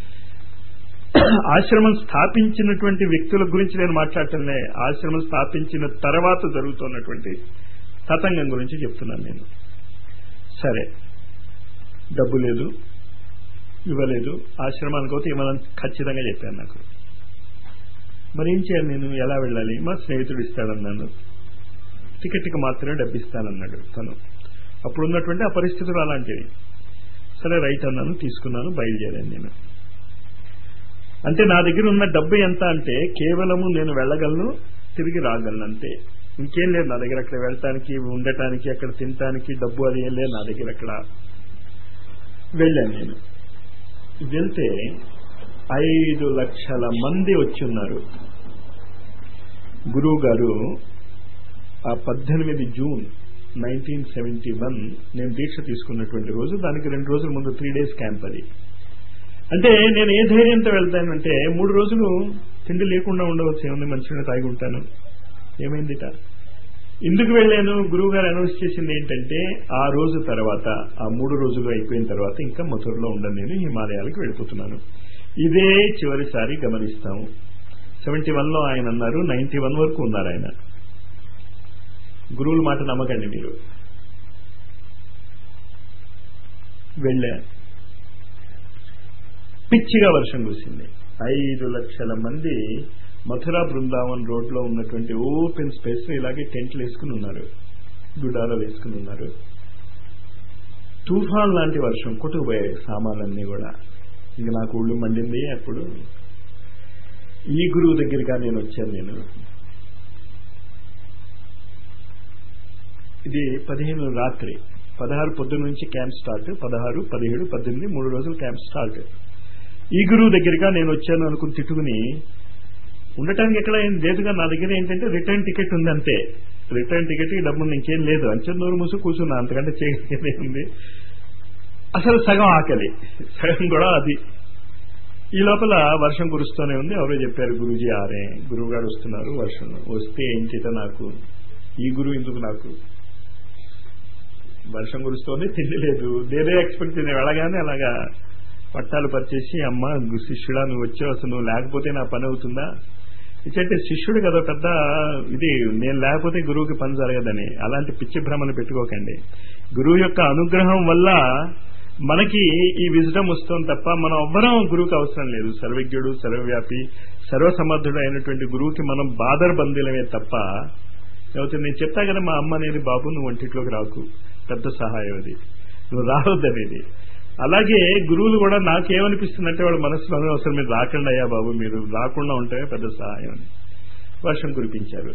ఆశ్రమం స్థాపించినటువంటి వ్యక్తుల గురించి నేను మాట్లాడటంలే ఆశ్రమం స్థాపించిన తర్వాత జరుగుతున్నటువంటి తతంగం గురించి చెప్తున్నాను నేను సరే డబ్బు లేదు ఇవ్వలేదు ఆశ్రమానికి పోతే ఇవ్వాలని ఖచ్చితంగా చెప్పాను నాకు మరి ఏం చేయాలి నేను ఎలా వెళ్ళాలి మా స్నేహితుడు ఇస్తాడన్నాను టికెట్కి మాత్రమే డబ్బు ఇస్తానన్నాడు తను అప్పుడున్నటువంటి ఆ పరిస్థితులు అలాంటివి సరే రైట్ అన్నాను తీసుకున్నాను బయలుదేరాను నేను అంటే నా దగ్గర ఉన్న డబ్బు ఎంత అంటే కేవలము నేను వెళ్ళగలను తిరిగి రాగలను అంతే ఇంకేం లేదు నా దగ్గర అక్కడ వెళ్ళటానికి ఉండటానికి అక్కడ తినటానికి డబ్బు అది ఏం లేదు నా దగ్గర అక్కడ వెళ్ళాను నేను వెళ్తే ఐదు లక్షల మంది వచ్చి ఉన్నారు గురువు గారు ఆ పద్దెనిమిది జూన్ నైన్టీన్ సెవెంటీ వన్ నేను దీక్ష తీసుకున్నటువంటి రోజు దానికి రెండు రోజుల ముందు త్రీ డేస్ క్యాంప్ అది అంటే నేను ఏ ధైర్యంతో వెళ్తానంటే మూడు రోజులు తిండి లేకుండా ఉండవచ్చు ఏముంది మంచిగా తాగి ఉంటాను ఏమైందిట ఎందుకు వెళ్ళాను గురువు గారు అనౌన్స్ చేసింది ఏంటంటే ఆ రోజు తర్వాత ఆ మూడు రోజులు అయిపోయిన తర్వాత ఇంకా మథురలో ఉండను నేను హిమాలయాలకు వెళ్ళిపోతున్నాను ఇదే చివరిసారి గమనిస్తాము సెవెంటీ వన్లో ఆయన అన్నారు నైన్టీ వన్ వరకు ఉన్నారు ఆయన గురువుల మాట నమ్మకండి మీరు వెళ్ళా పిచ్చిగా వర్షం కురిసింది ఐదు లక్షల మంది మథురా బృందావన్ రోడ్ లో ఉన్నటువంటి ఓపెన్ స్పేస్ ఇలాగే టెంట్లు వేసుకుని ఉన్నారు గుడారాలు వేసుకుని ఉన్నారు తుఫాన్ లాంటి వర్షం కొట్టుకుపోయాయి సామాన్లన్నీ కూడా ఇంక నాకు ఒళ్ళు మండింది అప్పుడు ఈ గురువు దగ్గరగా నేను వచ్చాను నేను ఇది పదిహేను రాత్రి పదహారు పొద్దున్న నుంచి క్యాంప్ స్టార్ట్ పదహారు పదిహేడు పద్దెనిమిది మూడు రోజులు క్యాంప్ స్టార్ట్ ఈ గురువు దగ్గరగా నేను వచ్చాను అనుకుని తిట్టుకుని ఉండటానికి ఎక్కడ ఏం లేదుగా నా దగ్గర ఏంటంటే రిటర్న్ టికెట్ ఉంది అంతే రిటర్న్ టికెట్ ఈ డబ్బులు ఇంకేం లేదు అంచెన్నూరు మూసు కూర్చున్నా అంతకంటే చేయగలిగేది ఉంది అసలు సగం ఆకలి సగం కూడా అది ఈ లోపల వర్షం కురుస్తూనే ఉంది ఎవరో చెప్పారు గురూజీ ఆరే గురువు గారు వస్తున్నారు వర్షం వస్తే ఏం చేత నాకు ఈ గురువు ఎందుకు నాకు వర్షం కురుస్తోంది తిండి లేదు నేనే ఎక్స్పెక్ట్ నేను వెళ్ళగానే అలాగా పట్టాలు పరిచేసి అమ్మ శిష్యుడా నువ్వు వచ్చావు అసలు నువ్వు లేకపోతే నా పని అవుతుందా ఇచ్చంటే శిష్యుడు కదా పెద్ద ఇది నేను లేకపోతే గురువుకి పని జరగదని అలాంటి పిచ్చి భ్రమను పెట్టుకోకండి గురువు యొక్క అనుగ్రహం వల్ల మనకి ఈ విజడం వస్తుంది తప్ప మనం ఎవ్వరం గురువుకి అవసరం లేదు సర్వజ్ఞుడు సర్వవ్యాపి సర్వసమర్థుడు అయినటువంటి గురువుకి మనం బాదర్ బందీలమే తప్ప లేకపోతే నేను చెప్తా కదా మా అమ్మ అనేది బాబు నువ్వు వంటిట్లోకి రాకు పెద్ద సహాయం అది నువ్వు రావద్దనేది అలాగే గురువులు కూడా నాకేమనిపిస్తుందంటే వాళ్ళ మనసులో అవసరం మీరు రాకుండా అయ్యా బాబు మీరు రాకుండా ఉంటే పెద్ద సహాయం అని వర్షం కురిపించారు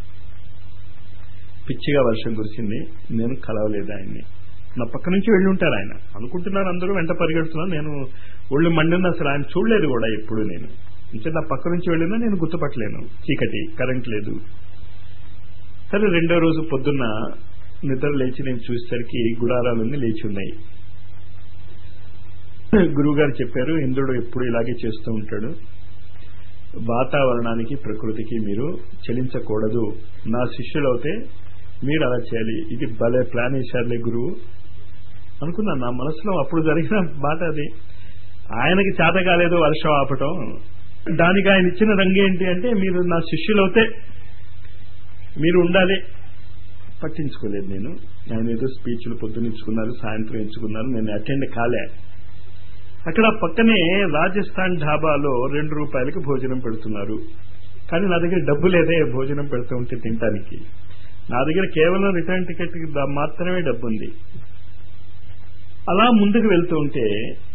పిచ్చిగా వర్షం కురిసింది నేను కలవలేదు ఆయన్ని నా పక్క నుంచి వెళ్ళి ఉంటారు ఆయన అనుకుంటున్నారు అందరూ వెంట పరిగెడుతున్నాను నేను ఒళ్ళు మండిన అసలు ఆయన చూడలేదు కూడా ఎప్పుడు నేను అంటే నా పక్క నుంచి వెళ్ళినా నేను గుర్తుపట్టలేను చీకటి కరెంట్ లేదు సరే రెండో రోజు పొద్దున్న నిద్ర లేచి నేను చూసేసరికి గుడారాలన్నీ లేచి ఉన్నాయి గురువుగారు చెప్పారు ఇంద్రుడు ఎప్పుడు ఇలాగే చేస్తూ ఉంటాడు వాతావరణానికి ప్రకృతికి మీరు చెలించకూడదు నా శిష్యులవుతే మీరు అలా చేయాలి ఇది భలే ప్లాన్ వేశారులే గురువు అనుకున్నా నా మనసులో అప్పుడు జరిగిన మాట అది ఆయనకి చేత కాలేదు వర్షం ఆపటం దానికి ఆయన ఇచ్చిన రంగు ఏంటి అంటే మీరు నా శిష్యులవుతే మీరు ఉండాలి పట్టించుకోలేదు నేను ఆయన ఏదో స్పీచ్లు పొద్దునిచ్చుకున్నారు సాయంత్రం ఎంచుకున్నారు నేను అటెండ్ కాలే అక్కడ పక్కనే రాజస్థాన్ ఢాబాలో రెండు రూపాయలకి భోజనం పెడుతున్నారు కానీ నా దగ్గర డబ్బు లేదే భోజనం పెడుతూ ఉంటే తినటానికి నా దగ్గర కేవలం రిటర్న్ టికెట్ మాత్రమే డబ్బు ఉంది అలా ముందుకు వెళ్తూ ఉంటే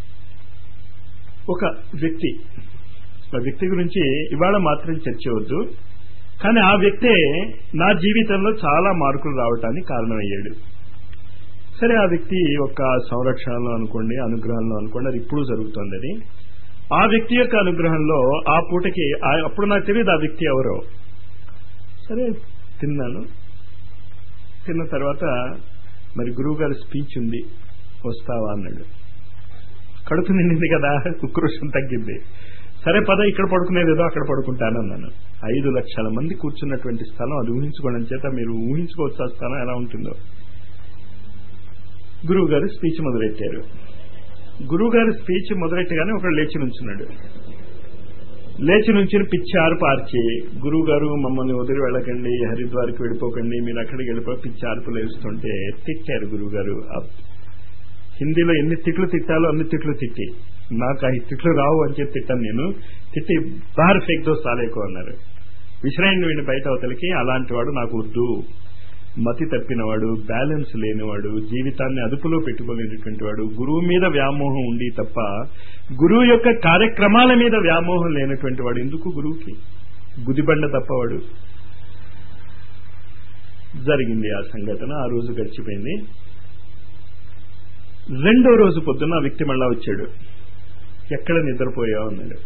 ఒక వ్యక్తి ఆ వ్యక్తి గురించి ఇవాళ మాత్రం చర్చ వద్దు కానీ ఆ వ్యక్తే నా జీవితంలో చాలా మార్పులు రావటానికి కారణమయ్యాడు సరే ఆ వ్యక్తి ఒక సంరక్షణలో అనుకోండి అనుగ్రహంలో అనుకోండి అది ఇప్పుడు జరుగుతుంది అది ఆ వ్యక్తి యొక్క అనుగ్రహంలో ఆ పూటకి అప్పుడు నాకు తెలియదు ఆ వ్యక్తి ఎవరో సరే తిన్నాను తిన్న తర్వాత మరి గురువు గారి స్పీచ్ ఉంది వస్తావా అన్నాడు కడుపు నిండింది కదా ఉక్రోషం తగ్గింది సరే పద ఇక్కడ పడుకునేది ఏదో అక్కడ పడుకుంటాను అన్నాను ఐదు లక్షల మంది కూర్చున్నటువంటి స్థలం అది ఊహించుకోవడం చేత మీరు ఊహించుకోవచ్చు ఆ స్థలం ఎలా ఉంటుందో గురువు గారు స్పీచ్ మొదలెట్టారు గురువు గారి స్పీచ్ మొదలెట్టగానే ఒకడు లేచి నుంచున్నాడు లేచి నుంచి పిచ్చి ఆర్పు ఆర్చి గురువు గారు మమ్మల్ని వదిలి వెళ్ళకండి హరిద్వార్కి వెళ్ళిపోకండి మీరు అక్కడికి వెళ్ళిపో పిచ్చి ఆర్పులు వేస్తుంటే తిట్టారు గురువు గారు హిందీలో ఎన్ని తిట్లు తిట్టాలో అన్ని తిట్లు తిట్టి నాకు ఆ తిట్లు రావు అని చెప్పి తిట్టాను నేను తిట్టి బార్ ఫేక్ దోస్ చాలేకో అన్నారు విశ్రాంతి వీడిని బయట అవతలికి అలాంటి వాడు నాకు వద్దు మతి తప్పినవాడు బ్యాలెన్స్ లేనివాడు జీవితాన్ని అదుపులో పెట్టుకోలేనటువంటి వాడు గురువు మీద వ్యామోహం ఉండి తప్ప గురువు యొక్క కార్యక్రమాల మీద వ్యామోహం లేనటువంటి వాడు ఎందుకు గురువుకి గుదిబండ తప్పవాడు జరిగింది ఆ సంఘటన ఆ రోజు గడిచిపోయింది రెండో రోజు పొద్దున్న ఆ వ్యక్తి మళ్ళా వచ్చాడు ఎక్కడ నిద్రపోయావు అన్నాడు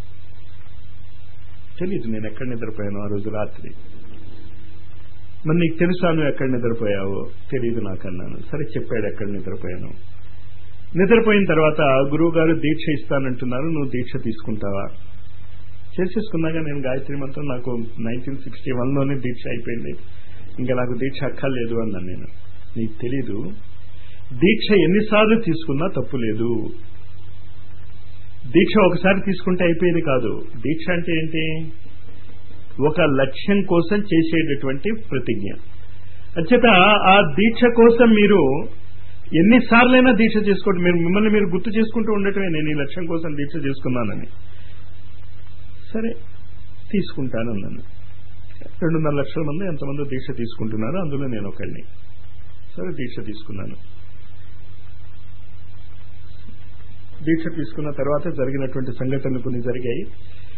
తెలీదు నేను ఎక్కడ నిద్రపోయాను ఆ రోజు రాత్రి మరి నీకు తెలుసా నువ్వు ఎక్కడ నిద్రపోయావో తెలియదు నాకన్నాను సరే చెప్పాడు ఎక్కడ నిద్రపోయాను నిద్రపోయిన తర్వాత గురువు గారు దీక్ష ఇస్తానంటున్నారు నువ్వు దీక్ష తీసుకుంటావా చేసేసుకున్నాక నేను గాయత్రి మంత్రం నాకు నైన్టీన్ సిక్స్టీ వన్లోనే దీక్ష అయిపోయింది ఇంకా నాకు దీక్ష అక్కర్లేదు అన్నాను నేను నీకు తెలీదు దీక్ష ఎన్నిసార్లు తీసుకున్నా తప్పు లేదు దీక్ష ఒకసారి తీసుకుంటే అయిపోయేది కాదు దీక్ష అంటే ఏంటి ఒక లక్ష్యం కోసం చేసేటటువంటి ప్రతిజ్ఞ అంచేత ఆ దీక్ష కోసం మీరు ఎన్నిసార్లైనా దీక్ష చేసుకోండి మీరు మిమ్మల్ని మీరు గుర్తు చేసుకుంటూ ఉండటమే నేను ఈ లక్ష్యం కోసం దీక్ష చేసుకున్నానని సరే తీసుకుంటానన్నాను రెండున్నర లక్షల మంది ఎంతమంది దీక్ష తీసుకుంటున్నారు అందులో నేను ఒకళ్ళని సరే దీక్ష తీసుకున్నాను దీక్ష తీసుకున్న తర్వాత జరిగినటువంటి సంఘటనలు కొన్ని జరిగాయి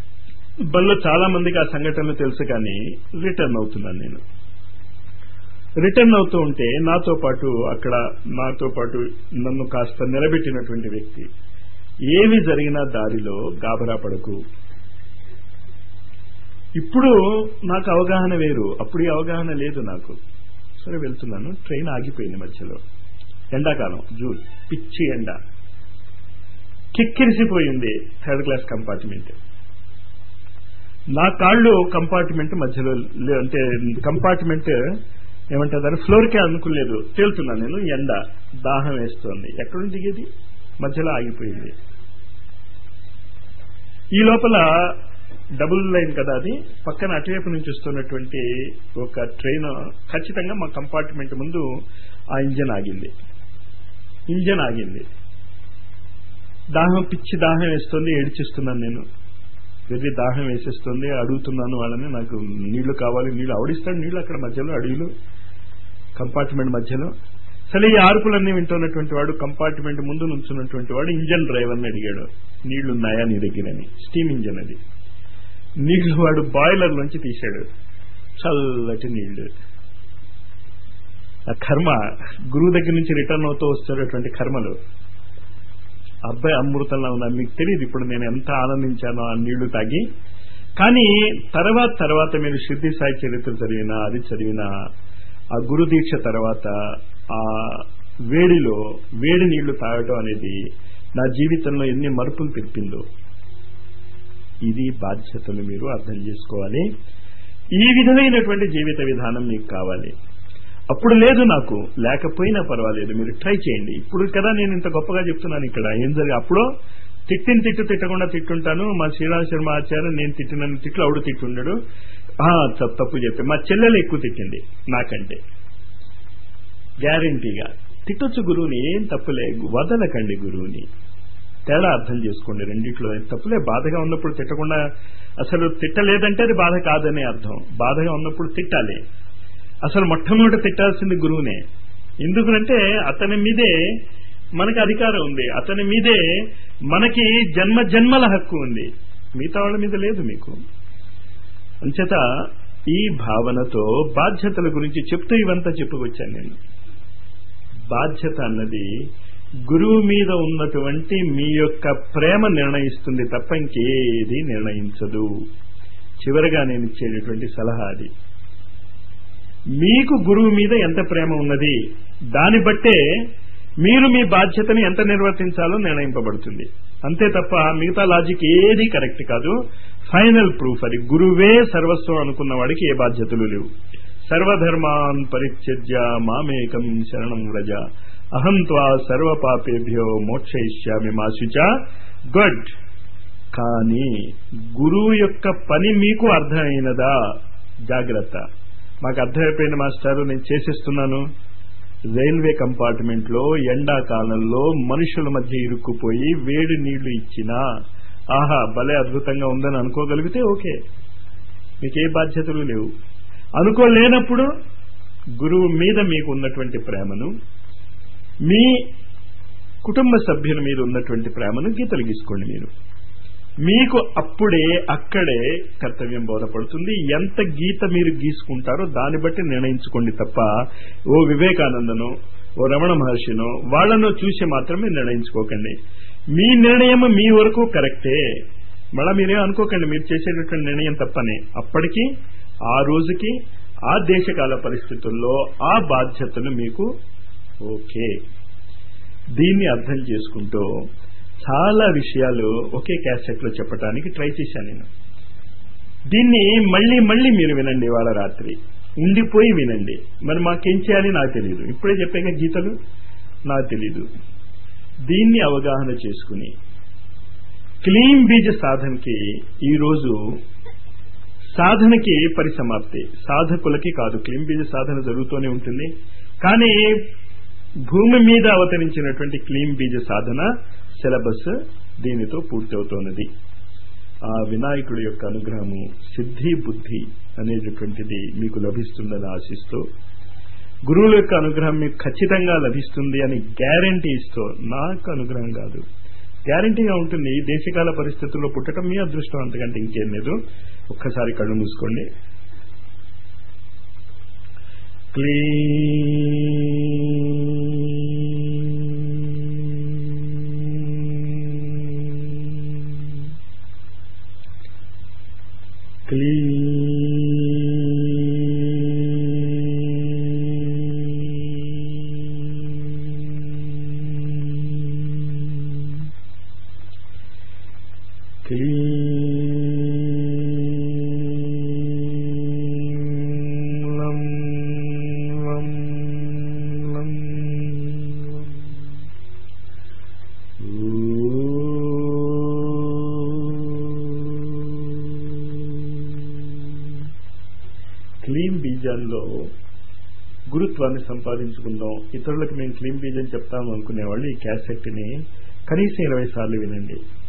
బల్లో చాలా మందికి ఆ సంఘటనలు తెలుసు కానీ రిటర్న్ అవుతున్నాను నేను రిటర్న్ అవుతూ ఉంటే నాతో పాటు అక్కడ నాతో పాటు నన్ను కాస్త నిలబెట్టినటువంటి వ్యక్తి ఏమి జరిగినా దారిలో గాబరా పడకు ఇప్పుడు నాకు అవగాహన వేరు అప్పుడు ఈ అవగాహన లేదు నాకు సరే వెళ్తున్నాను ట్రైన్ ఆగిపోయింది మధ్యలో ఎండాకాలం జూన్ పిచ్చి ఎండ కిక్కిరిసిపోయింది థర్డ్ క్లాస్ కంపార్ట్మెంట్ నా కాళ్ళు కంపార్ట్మెంట్ మధ్యలో లే- అంటే కంపార్ట్మెంట్ ఏమంటారు ఫ్లోర్ కే అనుకోలేదు తేలుతున్నా నేను ఎండ దాహం వేస్తోంది ఎక్కడ దిగేది మధ్యలో ఆగిపోయింది ఈ లోపల డబుల్ లైన్ కదా అది పక్కన అటువైపు నుంచి వస్తున్నటువంటి ఒక ట్రైన్ ఖచ్చితంగా మా కంపార్ట్మెంట్ ముందు ఆ ఇంజన్ ఆగింది ఇంజన్ ఆగింది దాహం పిచ్చి దాహం వేస్తుంది ఏడిచిస్తున్నాను నేను వెర్రి దాహం వేసేస్తుంది అడుగుతున్నాను వాళ్ళని నాకు నీళ్లు కావాలి నీళ్లు ఆవిడిస్తాడు నీళ్లు అక్కడ మధ్యలో అడవిలు కంపార్ట్మెంట్ మధ్యలో సరే ఈ ఆర్పులన్నీ వింటున్నటువంటి వాడు కంపార్ట్మెంట్ ముందు నుంచున్నటువంటి వాడు ఇంజన్ డ్రైవర్ని అడిగాడు నీళ్లున్నాయా నీ దగ్గరని స్టీమ్ ఇంజన్ అది నీళ్లు వాడు బాయిలర్ నుంచి తీశాడు చల్లటి నీళ్లు ఆ కర్మ గురువు దగ్గర నుంచి రిటర్న్ అవుతూ వస్తున్నటువంటి కర్మలు అబ్బాయి అమృతంలో ఉన్నా మీకు తెలియదు ఇప్పుడు నేను ఎంత ఆనందించానో ఆ నీళ్లు తాగి కానీ తర్వాత తర్వాత మీరు సిద్ధి సాయి చరిత్ర చదివినా అది చదివినా ఆ గురు దీక్ష తర్వాత ఆ వేడిలో వేడి నీళ్లు తాగటం అనేది నా జీవితంలో ఎన్ని మరుపులు తెరిపిందో ఇది బాధ్యతలు మీరు అర్థం చేసుకోవాలి ఈ విధమైనటువంటి జీవిత విధానం మీకు కావాలి అప్పుడు లేదు నాకు లేకపోయినా పర్వాలేదు మీరు ట్రై చేయండి ఇప్పుడు కదా నేను ఇంత గొప్పగా చెప్తున్నాను ఇక్కడ ఏం జరిగి అప్పుడు తిట్టిన తిట్టు తిట్టకుండా తిట్టుంటాను మా శ్రీరామ్ శర్మ ఆచార్య నేను తిట్టిన తిట్లు అవుడు తిట్టుండడు ఆ, చ- తప్పు చెప్పి మా చెల్లెలు ఎక్కువ తిట్టింది నాకంటే గ్యారంటీగా తిట్టొచ్చు గురువుని ఏం తప్పులే వదలకండి గురువుని తేడా అర్థం చేసుకోండి రెండిట్లో తప్పులే బాధగా ఉన్నప్పుడు తిట్టకుండా అసలు తిట్టలేదంటే అది బాధ కాదనే అర్థం బాధగా ఉన్నప్పుడు తిట్టాలి అసలు మొట్టమొదటి తిట్టాల్సింది గురువునే ఎందుకంటే అతని మీదే మనకి అధికారం ఉంది అతని మీదే మనకి జన్మ జన్మల హక్కు ఉంది మిగతా వాళ్ళ మీద లేదు మీకు అంచేత ఈ భావనతో బాధ్యతల గురించి చెప్తూ ఇవంతా చెప్పుకొచ్చాను నేను బాధ్యత అన్నది గురువు మీద ఉన్నటువంటి మీ యొక్క ప్రేమ నిర్ణయిస్తుంది తప్ప ఇంకేది నిర్ణయించదు చివరిగా నేను ఇచ్చేటటువంటి సలహా అది మీకు గురువు మీద ఎంత ప్రేమ ఉన్నది దాన్ని బట్టే మీరు మీ బాధ్యతని ఎంత నిర్వర్తించాలో నిర్ణయింపబడుతుంది అంతే తప్ప మిగతా లాజిక్ ఏది కరెక్ట్ కాదు ఫైనల్ ప్రూఫ్ అది గురువే సర్వస్వం అనుకున్న వాడికి ఏ బాధ్యతలు లేవు సర్వధర్మాన్ పరిత్యజ్య మామేకం శరణం వ్రజ అహం త్వా సర్వ పాపేభ్యో మోక్షయిష్యామి మాశుచ గుడ్ కానీ గురువు యొక్క పని మీకు అర్థమైనదా జాగ్రత్త మాకు అర్థమైపోయిన మాస్టారు నేను చేసేస్తున్నాను రైల్వే కంపార్ట్మెంట్ లో ఎండాకాలంలో మనుషుల మధ్య ఇరుక్కుపోయి వేడి నీళ్లు ఇచ్చినా ఆహా భలే అద్భుతంగా ఉందని అనుకోగలిగితే ఓకే మీకు ఏ బాధ్యతలు లేవు అనుకోలేనప్పుడు గురువు మీద మీకు ఉన్నటువంటి ప్రేమను మీ కుటుంబ సభ్యుల మీద ఉన్నటువంటి ప్రేమను గీతలు గీసుకోండి మీరు మీకు అప్పుడే అక్కడే కర్తవ్యం బోధపడుతుంది ఎంత గీత మీరు గీసుకుంటారో దాన్ని బట్టి నిర్ణయించుకోండి తప్ప ఓ వివేకానందను ఓ రమణ మహర్షినో వాళ్లను చూసి మాత్రమే నిర్ణయించుకోకండి మీ నిర్ణయం మీ వరకు కరెక్టే మళ్ళా మీరేం అనుకోకండి మీరు చేసేటటువంటి నిర్ణయం తప్పనే అప్పటికి ఆ రోజుకి ఆ దేశకాల పరిస్థితుల్లో ఆ బాధ్యతలు మీకు ఓకే దీన్ని అర్థం చేసుకుంటూ చాలా విషయాలు ఒకే క్యాసెట్ లో చెప్పడానికి ట్రై చేశాను నేను దీన్ని మళ్ళీ మళ్ళీ మీరు వినండి వాళ్ళ రాత్రి ఉండిపోయి వినండి మరి మాకేం చేయాలి నాకు తెలియదు ఇప్పుడే చెప్పాక గీతలు నాకు తెలీదు దీన్ని అవగాహన చేసుకుని క్లీన్ బీజ సాధనకి ఈరోజు సాధనకి పరిసమాప్తి సాధకులకి కాదు క్లీన్ బీజ సాధన జరుగుతూనే ఉంటుంది కానీ భూమి మీద అవతరించినటువంటి క్లీన్ బీజ సాధన సిలబస్ దీనితో పూర్తవుతోన్నది ఆ వినాయకుడి యొక్క అనుగ్రహము సిద్ధి బుద్ధి అనేటటువంటిది మీకు లభిస్తుందని ఆశిస్తూ గురువుల యొక్క అనుగ్రహం మీకు ఖచ్చితంగా లభిస్తుంది అని గ్యారంటీ ఇస్తూ నాకు అనుగ్రహం కాదు గ్యారంటీగా ఉంటుంది ఈ దేశకాల పరిస్థితుల్లో పుట్టడం మీ అదృష్టం అంతకంటే ఇంకేం లేదు ఒక్కసారి కళ్ళు మూసుకోండి క్లీం క్లీం క్లీం లం లం లం లం. క్లీం బీజాల్లో గురుత్వాన్ని సంపాదించుకుందాం ఇతరులకు మేము క్లీం బీజం చెప్తాము అనుకునే వాళ్ళు ఈ క్యాసెట్ ని కనీసం ఇరవై సార్లు వినండి